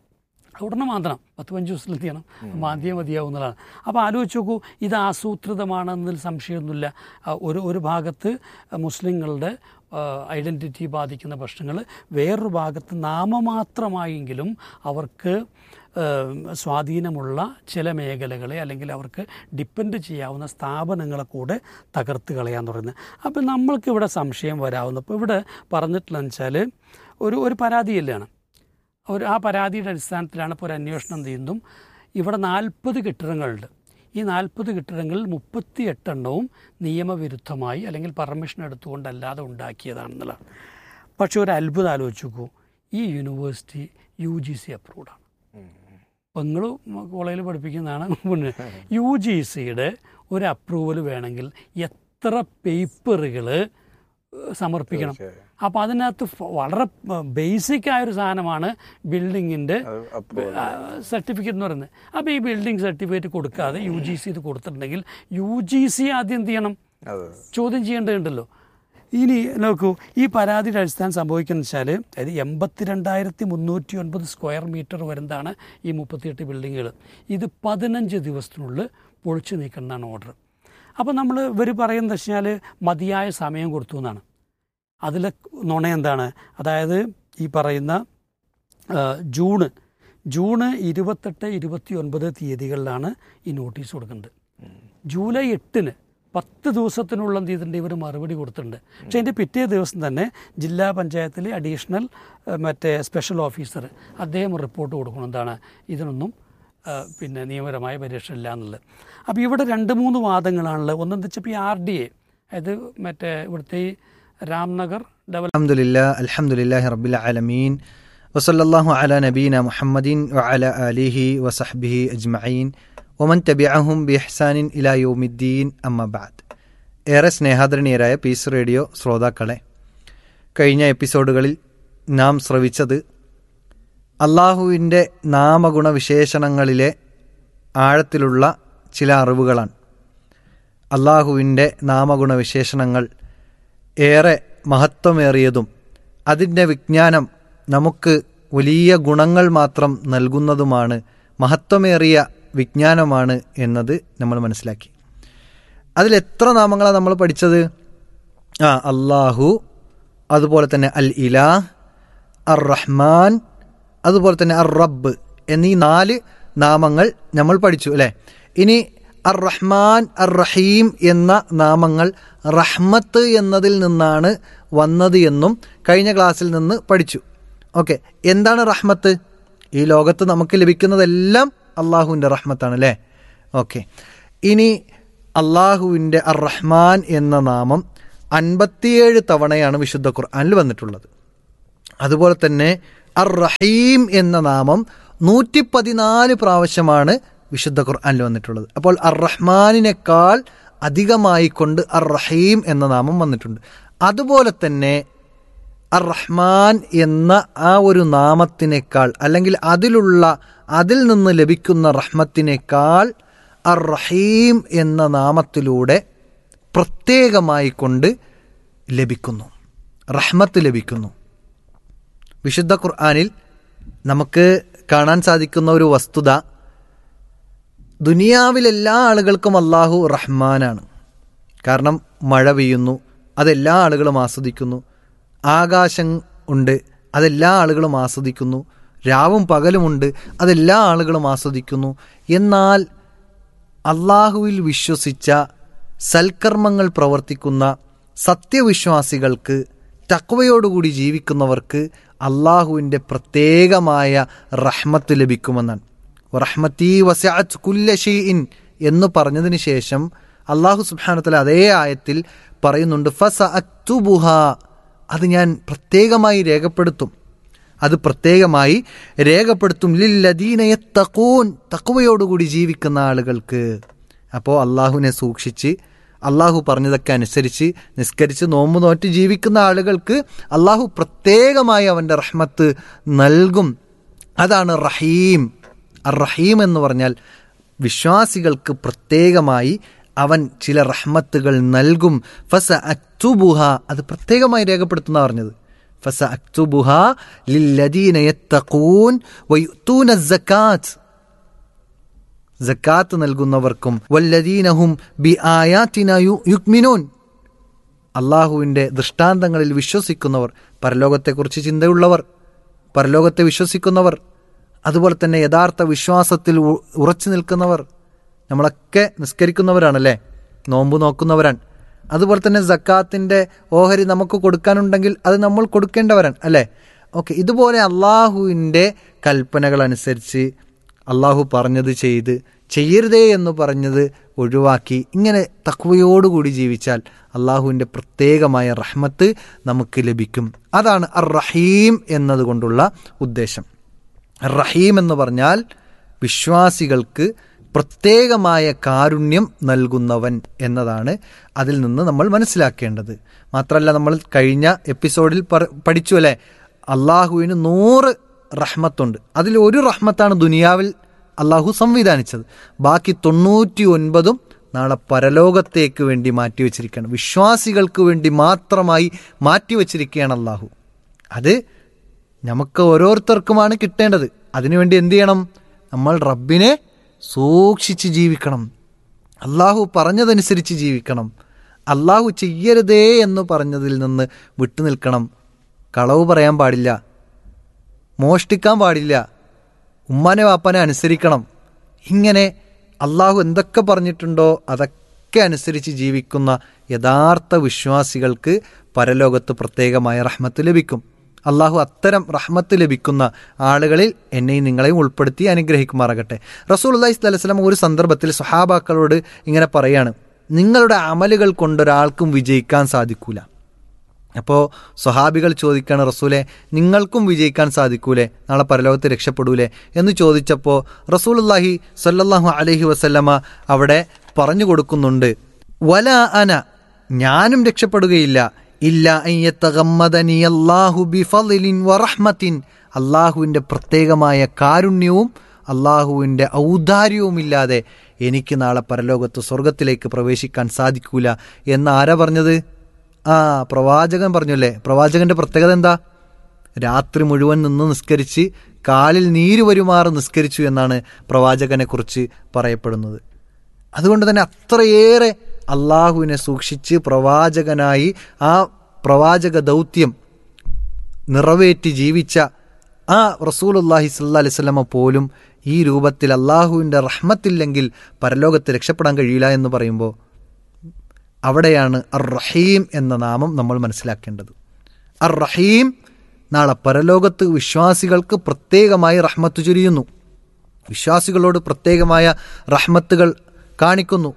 Speaker 1: ഉടനെ മാന്തണം പത്ത് പഞ്ച് ദിവസത്തിൽ എന്ത് ചെയ്യണം മാന്തിയേ മതിയാവും എന്നുള്ളതാണ് അപ്പോൾ ആലോചിച്ച് നോക്കൂ ഇത് ആസൂത്രിതമാണെന്നതിൽ സംശയമൊന്നുമില്ല ആ, ഒരു ഒരു ഭാഗത്ത് മുസ്ലിങ്ങളുടെ ഐഡൻറ്റിറ്റി ബാധിക്കുന്ന പ്രശ്നങ്ങൾ വേറൊരു ഭാഗത്ത് നാമമാത്രമായെങ്കിലും അവർക്ക് ഏം, സ്വാധീനമുള്ള ചില മേഖലകളെ അല്ലെങ്കിൽ അവർക്ക് ഡിപ്പെൻഡ് ചെയ്യാവുന്ന സ്ഥാപനങ്ങളെ കൂടെ തകർത്ത് കളയാന്ന് പറയുന്നത് അപ്പോൾ നമ്മൾക്ക് ഇവിടെ സംശയം വരാവുന്ന അപ്പോൾ ഇവിടെ പറഞ്ഞിട്ടുള്ളതെന്ന് വെച്ചാൽ ഒരു ഒരു പരാതിയില്ലാണ് ഒരു ആ പരാതിയുടെ അടിസ്ഥാനത്തിലാണ് ഇപ്പോൾ ഒരു അന്വേഷണം ചെയ്യുന്നതും ഇവിടെ നാൽപ്പത് കെട്ടിടങ്ങളുണ്ട് ഈ നാൽപ്പത് കെട്ടിടങ്ങളിൽ മുപ്പത്തി എട്ടെണ്ണവും നിയമവിരുദ്ധമായി അല്ലെങ്കിൽ പെർമിഷൻ എടുത്തുകൊണ്ടല്ലാതെ ഉണ്ടാക്കിയതാണെന്നുള്ളതാണ് പക്ഷേ ഒരു അത്ഭുതം ആലോചിച്ച് നോക്കൂ ഈ യൂണിവേഴ്സിറ്റി യു ജി സി അപ്രൂവ്ഡാണ് നിങ്ങൾ കോളേജിൽ പഠിപ്പിക്കുന്നതാണ് പിന്നെ യു ജി സിയുടെ ഒരു അപ്രൂവൽ വേണമെങ്കിൽ എത്ര പേപ്പറുകൾ സമർപ്പിക്കണം
Speaker 2: തീർച്ചയായും.
Speaker 1: അപ്പോൾ അതിനകത്ത് ഫ- വളരെ ബേസിക് ആയൊരു സാധനമാണ് ബിൽഡിങ്ങിൻ്റെ
Speaker 2: അത് അപ്പോൾ
Speaker 1: സർട്ടിഫിക്കറ്റ് എന്ന് പറയുന്നത് അപ്പോൾ ഈ ബിൽഡിംഗ് സർട്ടിഫിക്കറ്റ് കൊടുക്കാതെ യു ജി സി ഇത് കൊടുത്തിട്ടുണ്ടെങ്കിൽ യു ജി സി ആദ്യം എന്ത് ചെയ്യണം
Speaker 2: അതെ
Speaker 1: ചോദ്യം ചെയ്യേണ്ടതുണ്ടല്ലോ ഇനി നോക്കൂ ഈ പരാതിയുടെ അടിസ്ഥാനം സംഭവിക്കുന്നത് വെച്ചാൽ അതായത് എൺപത്തിരണ്ടായിരത്തി മുന്നൂറ്റി ഒൻപത് സ്ക്വയർ മീറ്റർ വരുന്നതാണ് ഈ മുപ്പത്തിയെട്ട് ബിൽഡിങ്ങുകൾ ഇത് പതിനഞ്ച് ദിവസത്തിനുള്ളിൽ പൊളിച്ചു നീക്കണമെന്നാണ് ഓർഡർ അപ്പോൾ നമ്മൾ ഇവർ പറയുന്നത് വെച്ചാൽ മതിയായ സമയം കൊടുത്തു എന്നാണ് അതിലെ നുണ എന്താണ് അതായത് ഈ പറയുന്ന ആ, ജൂണ് ജൂണ് ഇരുപത്തെട്ട് ഇരുപത്തി ഒൻപത് തീയതികളിലാണ് ഈ നോട്ടീസ് കൊടുക്കുന്നത് ജൂലൈ എട്ടിന് പത്ത് ദിവസത്തിനുള്ള എന്ത് ചെയ്തിട്ടുണ്ട് ഇവർ മറുപടി കൊടുത്തിട്ടുണ്ട് പക്ഷേ അതിൻ്റെ പിറ്റേ ദിവസം തന്നെ ജില്ലാ പഞ്ചായത്തിലെ അഡീഷണൽ ഏഹ്, മറ്റേ സ്പെഷ്യൽ ഓഫീസർ അദ്ദേഹം റിപ്പോർട്ട് കൊടുക്കണം എന്താണ് ഇതിനൊന്നും ഏഹ്, പിന്നെ നിയമപരമായ പരിരക്ഷ ഇല്ല എന്നുള്ളത് അപ്പോൾ ഇവിടെ രണ്ട് മൂന്ന് വാദങ്ങളാണുള്ളത് ഒന്നെന്താ വെച്ചാൽ ഈ ആർ ഡി എ അതായത് മറ്റേ ഇവിടുത്തെ ഈ രാംനഗർ ഡെവലപ്പ്
Speaker 4: الحمد لله الحمد لله رب العالمين وصلى الله على نبينا محمد وعلى آله وصحبه أجمعين ومن تبعهم بإحسان إلى يوم الدين أما بعد ഏറെ സ്നേഹാദരണീയരായ പീസ് റേഡിയോ ശ്രോതാക്കളെ കഴിഞ്ഞ എപ്പിസോഡുകളിൽ നാം ശ്രവിച്ചത് അള്ളാഹുവിൻ്റെ നാമഗുണവിശേഷണങ്ങളിലെ ആഴത്തിലുള്ള ചില അറിവുകളാണ് അള്ളാഹുവിൻ്റെ നാമഗുണവിശേഷണങ്ങൾ ഏറെ മഹത്വമേറിയതും അതിൻ്റെ വിജ്ഞാനം നമുക്ക് വലിയ ഗുണങ്ങൾ മാത്രം നൽകുന്നതുമാണ് മഹത്വമേറിയ വിജ്ഞാനമാണ് എന്നത് നമ്മൾ മനസ്സിലാക്കി അതിൽ എത്ര നാമങ്ങളാണ് നമ്മൾ പഠിച്ചത് ആ അള്ളാഹു അതുപോലെ തന്നെ അൽ ഇലാ അർ റഹ്മാൻ അതുപോലെ തന്നെ അർ റബ്ബ് എന്നീ നാല് നാമങ്ങൾ നമ്മൾ പഠിച്ചു അല്ലേ ഇനി അർ റഹ്മാൻ അർ റഹീം എന്ന നാമങ്ങൾ റഹ്മത്ത് എന്നതിൽ നിന്നാണ് വന്നത് എന്നും കഴിഞ്ഞ ക്ലാസ്സിൽ നിന്ന് പഠിച്ചു ഓക്കെ എന്താണ് റഹ്മത്ത് ഈ ലോകത്ത് നമുക്ക് ലഭിക്കുന്നതെല്ലാം അള്ളാഹുവിൻ്റെ റഹ്മത്താണ് അല്ലേ ഓക്കെ ഇനി അള്ളാഹുവിൻ്റെ അർ റഹ്മാൻ എന്ന നാമം അൻപത്തിയേഴ് തവണയാണ് വിശുദ്ധ ഖുർആനിൽ വന്നിട്ടുള്ളത് അതുപോലെ തന്നെ അർ റഹീം എന്ന നാമം നൂറ്റി പതിനാല് പ്രാവശ്യമാണ് വിശുദ്ധ ഖുർആനിൽ വന്നിട്ടുള്ളത് അപ്പോൾ അർ റഹ്മാനിനേക്കാൾ അധികമായി കൊണ്ട് അർ റഹീം എന്ന നാമം വന്നിട്ടുണ്ട് അതുപോലെ തന്നെ അർ റഹ്മാൻ എന്ന ആ ഒരു നാമത്തിനേക്കാൾ അല്ലെങ്കിൽ അതിലുള്ള അതിൽ നിന്ന് ലഭിക്കുന്ന റഹ്മത്തിനേക്കാൾ അർ റഹീം എന്ന നാമത്തിലൂടെ പ്രത്യേകമായി കൊണ്ട് ലഭിക്കുന്നു റഹ്മത്ത് ലഭിക്കുന്നു വിശുദ്ധ ഖുർആാനിൽ നമുക്ക് കാണാൻ സാധിക്കുന്ന ഒരു വസ്തുത ദുനിയാവിലെല്ലാ ആളുകൾക്കും അള്ളാഹു റഹ്മാനാണ് കാരണം മഴ പെയ്യുന്നു അതെല്ലാ ആളുകളും ആസ്വദിക്കുന്നു ആകാശം ഉണ്ട് അതെല്ലാ ആളുകളും ആസ്വദിക്കുന്നു രാവും പകലുമുണ്ട് അതെല്ലാ ആളുകളും ആസ്വദിക്കുന്നു എന്നാൽ അള്ളാഹുവിൽ വിശ്വസിച്ച സൽക്കർമ്മങ്ങൾ പ്രവർത്തിക്കുന്ന സത്യവിശ്വാസികൾക്ക് തക്വയോടുകൂടി ജീവിക്കുന്നവർക്ക് അള്ളാഹുവിൻ്റെ പ്രത്യേകമായ റഹ്മത്ത് ലഭിക്കുമെന്നാണ് റഹ്മത്തി വസ്യാത്ത് കുല്ലഷീൻ എന്ന് പറഞ്ഞതിന് ശേഷം അള്ളാഹു സുബാനത്തല അതേ ആയത്തിൽ പറയുന്നുണ്ട് ഫസ അക്തുബുഹ അത് ഞാൻ പ്രത്യേകമായി രേഖപ്പെടുത്തും അത് പ്രത്യേകമായി രേഖപ്പെടുത്തും ലില്ലദീനയെ തക്കൂൻ തക്കുവയോടുകൂടി ജീവിക്കുന്ന ആളുകൾക്ക് അപ്പോൾ അള്ളാഹുവിനെ സൂക്ഷിച്ച് അള്ളാഹു പറഞ്ഞതൊക്കെ അനുസരിച്ച് നിസ്കരിച്ച് നോമ്പ് നോറ്റ് ജീവിക്കുന്ന ആളുകൾക്ക് അള്ളാഹു പ്രത്യേകമായി അവൻ്റെ റഹ്മത്ത് നൽകും അതാണ് റഹീം അർ റഹീം എന്ന് പറഞ്ഞാൽ വിശ്വാസികൾക്ക് പ്രത്യേകമായി അവൻ ചില റഹ്മത്തുകൾ നൽകും ഫസ അക്തുബുഹ അത് പ്രത്യേകമായി രേഖപ്പെടുത്തുന്ന പറഞ്ഞത് ഫസ അക്തുബുഹ ലില്ലദീന യത്തഖൂൻ വയുത്തൂന സക്കാത്ത് സക്കാത്ത് നൽകുന്നവർക്കും വല്ലദീനഹും ബി ആയാത്തിന യുക്മിനൂൻ അള്ളാഹുവിൻ്റെ ദൃഷ്ടാന്തങ്ങളിൽ വിശ്വസിക്കുന്നവർ പരലോകത്തെക്കുറിച്ച് ചിന്തയുള്ളവർ പരലോകത്തെ വിശ്വസിക്കുന്നവർ അതുപോലെ തന്നെ യഥാർത്ഥ വിശ്വാസത്തിൽ ഉ- ഉറച്ചു നിൽക്കുന്നവർ നമ്മളൊക്കെ നിസ്കരിക്കുന്നവരാണല്ലേ നോമ്പ് നോക്കുന്നവരാണ് അതുപോലെ തന്നെ സക്കാത്തിൻ്റെ ഓഹരി നമുക്ക് കൊടുക്കാനുണ്ടെങ്കിൽ അത് നമ്മൾ കൊടുക്കേണ്ടവരാണ് അല്ലേ ഓക്കെ ഇതുപോലെ അള്ളാഹുവിൻ്റെ കൽപ്പനകൾ അനുസരിച്ച് അള്ളാഹു പറഞ്ഞത് ചെയ്ത് ചെയ്യരുതേ എന്ന് പറഞ്ഞത് ഒഴിവാക്കി ഇങ്ങനെ തക്വയോടുകൂടി ജീവിച്ചാൽ അള്ളാഹുവിൻ്റെ പ്രത്യേകമായ റഹ്മത്ത് നമുക്ക് ലഭിക്കും അതാണ് അർ റഹീം എന്നതുകൊണ്ടുള്ള ഉദ്ദേശം റഹീം എന്ന് പറഞ്ഞാൽ വിശ്വാസികൾക്ക് പ്രത്യേകമായ കാരുണ്യം നൽകുന്നവൻ എന്നതാണ് അതിൽ നിന്ന് നമ്മൾ മനസ്സിലാക്കേണ്ടത് മാത്രമല്ല നമ്മൾ കഴിഞ്ഞ എപ്പിസോഡിൽ പറ- പഠിച്ചു അല്ലേ അള്ളാഹുവിന് നൂറ് റഹ്മത്തുണ്ട് അതിൽ ഒരു റഹ്മത്താണ് ദുനിയാവിൽ അള്ളാഹു സംവിധാനിച്ചത് ബാക്കി തൊണ്ണൂറ്റി ഒൻപതും നാളെ പരലോകത്തേക്ക് വേണ്ടി മാറ്റിവെച്ചിരിക്കുകയാണ് വിശ്വാസികൾക്ക് വേണ്ടി മാത്രമായി മാറ്റിവെച്ചിരിക്കുകയാണ് അള്ളാഹു അത് നമുക്ക് ഓരോരുത്തർക്കുമാണ് കിട്ടേണ്ടത് അതിനുവേണ്ടി എന്ത് ചെയ്യണം നമ്മൾ റബ്ബിനെ സൂക്ഷിച്ച് ജീവിക്കണം അള്ളാഹു പറഞ്ഞതനുസരിച്ച് ജീവിക്കണം അള്ളാഹു ചെയ്യരുതേ എന്ന് പറഞ്ഞതിൽ നിന്ന് വിട്ടുനിൽക്കണം കളവ് പറയാൻ പാടില്ല മോഷ്ടിക്കാൻ പാടില്ല ഉമ്മാനെ വാപ്പാനെ അനുസരിക്കണം ഇങ്ങനെ അള്ളാഹു എന്തൊക്കെ പറഞ്ഞിട്ടുണ്ടോ അതൊക്കെ അനുസരിച്ച് ജീവിക്കുന്ന യഥാർത്ഥ വിശ്വാസികൾക്ക് പരലോകത്ത് പ്രത്യേകമായ റഹ്മത്ത് ലഭിക്കും അള്ളാഹു അത്തരം റഹ്മത്ത് ലഭിക്കുന്ന ആളുകളിൽ എന്നെയും നിങ്ങളെയും ഉൾപ്പെടുത്തി അനുഗ്രഹിക്കുമാറാകട്ടെ റസൂൽ അള്ളഹി സ്വലം ഒരു സന്ദർഭത്തിൽ സഹാബാക്കളോട് ഇങ്ങനെ പറയാണ് നിങ്ങളുടെ അമലുകൾ കൊണ്ടൊരാൾക്കും വിജയിക്കാൻ സാധിക്കൂല അപ്പോൾ സ്വഹാബികൾ ചോദിക്കാണ് റസൂലെ നിങ്ങൾക്കും വിജയിക്കാൻ സാധിക്കൂലേ നാളെ പരലോകത്ത് രക്ഷപ്പെടൂലേ എന്ന് ചോദിച്ചപ്പോൾ റസൂലുല്ലാഹി സല്ലല്ലാഹു അലൈഹി വസല്ലമ അവിടെ പറഞ്ഞു കൊടുക്കുന്നുണ്ട് വല അന ഞാനും രക്ഷപ്പെടുകയില്ല ഇല്ല അയ്യത്തഗമ്മദനി അല്ലാഹു ബിഫളിൻ വറഹ്മത്തിൻ അള്ളാഹുവിൻ്റെ പ്രത്യേകമായ കാരുണ്യവും അള്ളാഹുവിൻ്റെ ഔദാര്യവുമില്ലാതെ എനിക്ക് നാളെ പരലോകത്ത് സ്വർഗത്തിലേക്ക് പ്രവേശിക്കാൻ സാധിക്കൂല എന്ന് ആരാ പറഞ്ഞത് ആ പ്രവാചകൻ പറഞ്ഞല്ലേ പ്രവാചകന്റെ പ്രത്യേകത എന്താ രാത്രി മുഴുവൻ നിന്ന് നിസ്കരിച്ച് കാലിൽ നീര് വരുമാറ് നിസ്കരിച്ചു എന്നാണ് പ്രവാചകനെ കുറിച്ച് പറയപ്പെടുന്നത് അതുകൊണ്ട് തന്നെ അത്രയേറെ അള്ളാഹുവിനെ സൂക്ഷിച്ച് പ്രവാചകനായി ആ പ്രവാചക ദൗത്യം നിറവേറ്റി ജീവിച്ച ആ റസൂലുല്ലാഹി സല്ലാ അലൈവല്ലമ പോലും ഈ രൂപത്തിൽ അള്ളാഹുവിൻ്റെ റഹ്മത്തില്ലെങ്കിൽ പരലോകത്ത് രക്ഷപ്പെടാൻ കഴിയില്ല എന്ന് പറയുമ്പോൾ അവിടെയാണ് അർ റഹീം എന്ന നാമം നമ്മൾ മനസ്സിലാക്കേണ്ടത് അർ റഹീം നാളെ പരലോകത്ത് വിശ്വാസികൾക്ക് പ്രത്യേകമായി റഹ്മത്ത് ചൊരിയുന്നു വിശ്വാസികളോട് പ്രത്യേകമായ റഹ്മത്തുകൾ കാണിക്കുന്നു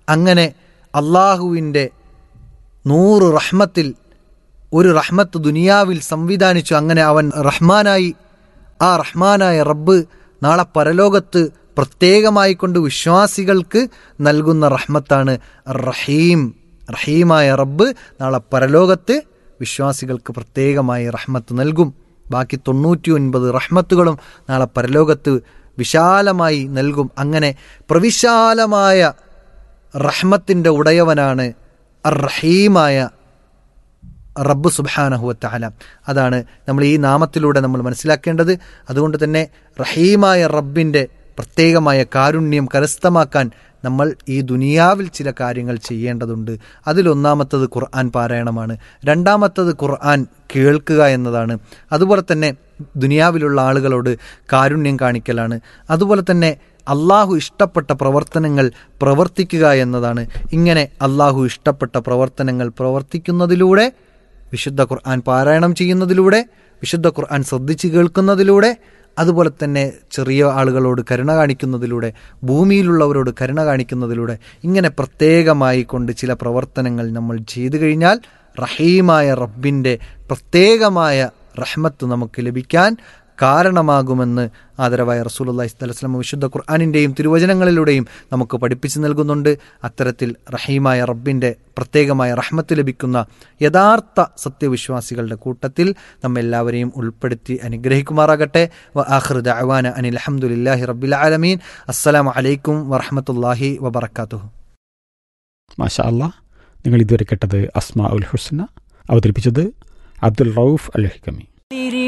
Speaker 4: അങ്ങനെ അള്ളാഹുവിൻ്റെ നൂറ് റഹ്മത്തിൽ ഒരു റഹ്മത്ത് ദുനിയാവിൽ സംവിധാനിച്ചു അങ്ങനെ അവൻ റഹ്മാനായി ആ റഹ്മാനായ റബ്ബ് നാളെ പരലോകത്ത് പ്രത്യേകമായി കൊണ്ട് വിശ്വാസികൾക്ക് നൽകുന്ന റഹ്മത്താണ് റഹീം റഹീമായ റബ്ബ് നാളെ പരലോകത്ത് വിശ്വാസികൾക്ക് പ്രത്യേകമായി റഹ്മത്ത് നൽകും ബാക്കി തൊണ്ണൂറ്റി ഒൻപത് റഹ്മത്തുകളും നാളെ പരലോകത്ത് വിശാലമായി നൽകും അങ്ങനെ പ്രവിശാലമായ റഹ്മത്തിൻ്റെ ഉടയവനാണ് അർ റഹീമായ റബ്ബ് സുബാനഹുവത്താല അതാണ് നമ്മൾ ഈ നാമത്തിലൂടെ നമ്മൾ മനസ്സിലാക്കേണ്ടത് അതുകൊണ്ട് തന്നെ റഹീമായ റബ്ബിൻ്റെ പ്രത്യേകമായ കാരുണ്യം കരസ്ഥമാക്കാൻ നമ്മൾ ഈ ദുനിയാവിൽ ചില കാര്യങ്ങൾ ചെയ്യേണ്ടതുണ്ട് അതിലൊന്നാമത്തത് ഖുർആൻ പാരായണമാണ് രണ്ടാമത്തത് ഖുർആൻ കേൾക്കുക എന്നതാണ് അതുപോലെ തന്നെ ദുനിയാവിലുള്ള ആളുകളോട് കാരുണ്യം കാണിക്കലാണ് അതുപോലെ തന്നെ അള്ളാഹു ഇഷ്ടപ്പെട്ട പ്രവർത്തനങ്ങൾ പ്രവർത്തിക്കുക എന്നതാണ് ഇങ്ങനെ അള്ളാഹു ഇഷ്ടപ്പെട്ട പ്രവർത്തനങ്ങൾ പ്രവർത്തിക്കുന്നതിലൂടെ വിശുദ്ധ ഖുർആൻ പാരായണം ചെയ്യുന്നതിലൂടെ വിശുദ്ധ ഖുർആൻ ശ്രദ്ധിച്ച് കേൾക്കുന്നതിലൂടെ അതുപോലെ തന്നെ ചെറിയ ആളുകളോട് കരുണ കാണിക്കുന്നതിലൂടെ ഭൂമിയിലുള്ളവരോട് കരുണ കാണിക്കുന്നതിലൂടെ ഇങ്ങനെ പ്രത്യേകമായി കൊണ്ട് ചില പ്രവർത്തനങ്ങൾ നമ്മൾ ചെയ്തു കഴിഞ്ഞാൽ റഹീമായ റബ്ബിൻ്റെ പ്രത്യേകമായ റഹ്മത്ത് നമുക്ക് ലഭിക്കാൻ കാരണമാകുമെന്ന് ആദരവായ റസൂലുള്ളാഹി സ്വല്ലല്ലാഹു അലൈഹി വസല്ലം വിശുദ്ധ ഖുർആാനിൻ്റെയും തിരുവചനങ്ങളിലൂടെയും നമുക്ക് പഠിപ്പിച്ചു നൽകുന്നുണ്ട് അത്തരത്തിൽ റഹീമായ റബ്ബിൻ്റെ പ്രത്യേകമായ റഹ്മത്ത് ലഭിക്കുന്ന യഥാർത്ഥ സത്യവിശ്വാസികളുടെ കൂട്ടത്തിൽ നമ്മെല്ലാവരെയും ഉൾപ്പെടുത്തി അനുഗ്രഹിക്കുമാറാകട്ടെ വ ആഖിർ ദഅവാന അനിൽ അൽഹംദുലില്ലാഹി റബ്ബിൽ ആലമീൻ അസ്സലാമു അലൈക്കും വറഹ്മത്തുള്ളാഹി വബറകാതുഹു
Speaker 5: മാഷാ അല്ലാ നിങ്ങൾ ഇതുവരെ കേട്ടത് അസ്മാ ഉൽ ഹുസ്ന അവതരിപ്പിച്ചത് അബ്ദുൽ റൌഫ് അൽ ഹിക്കമി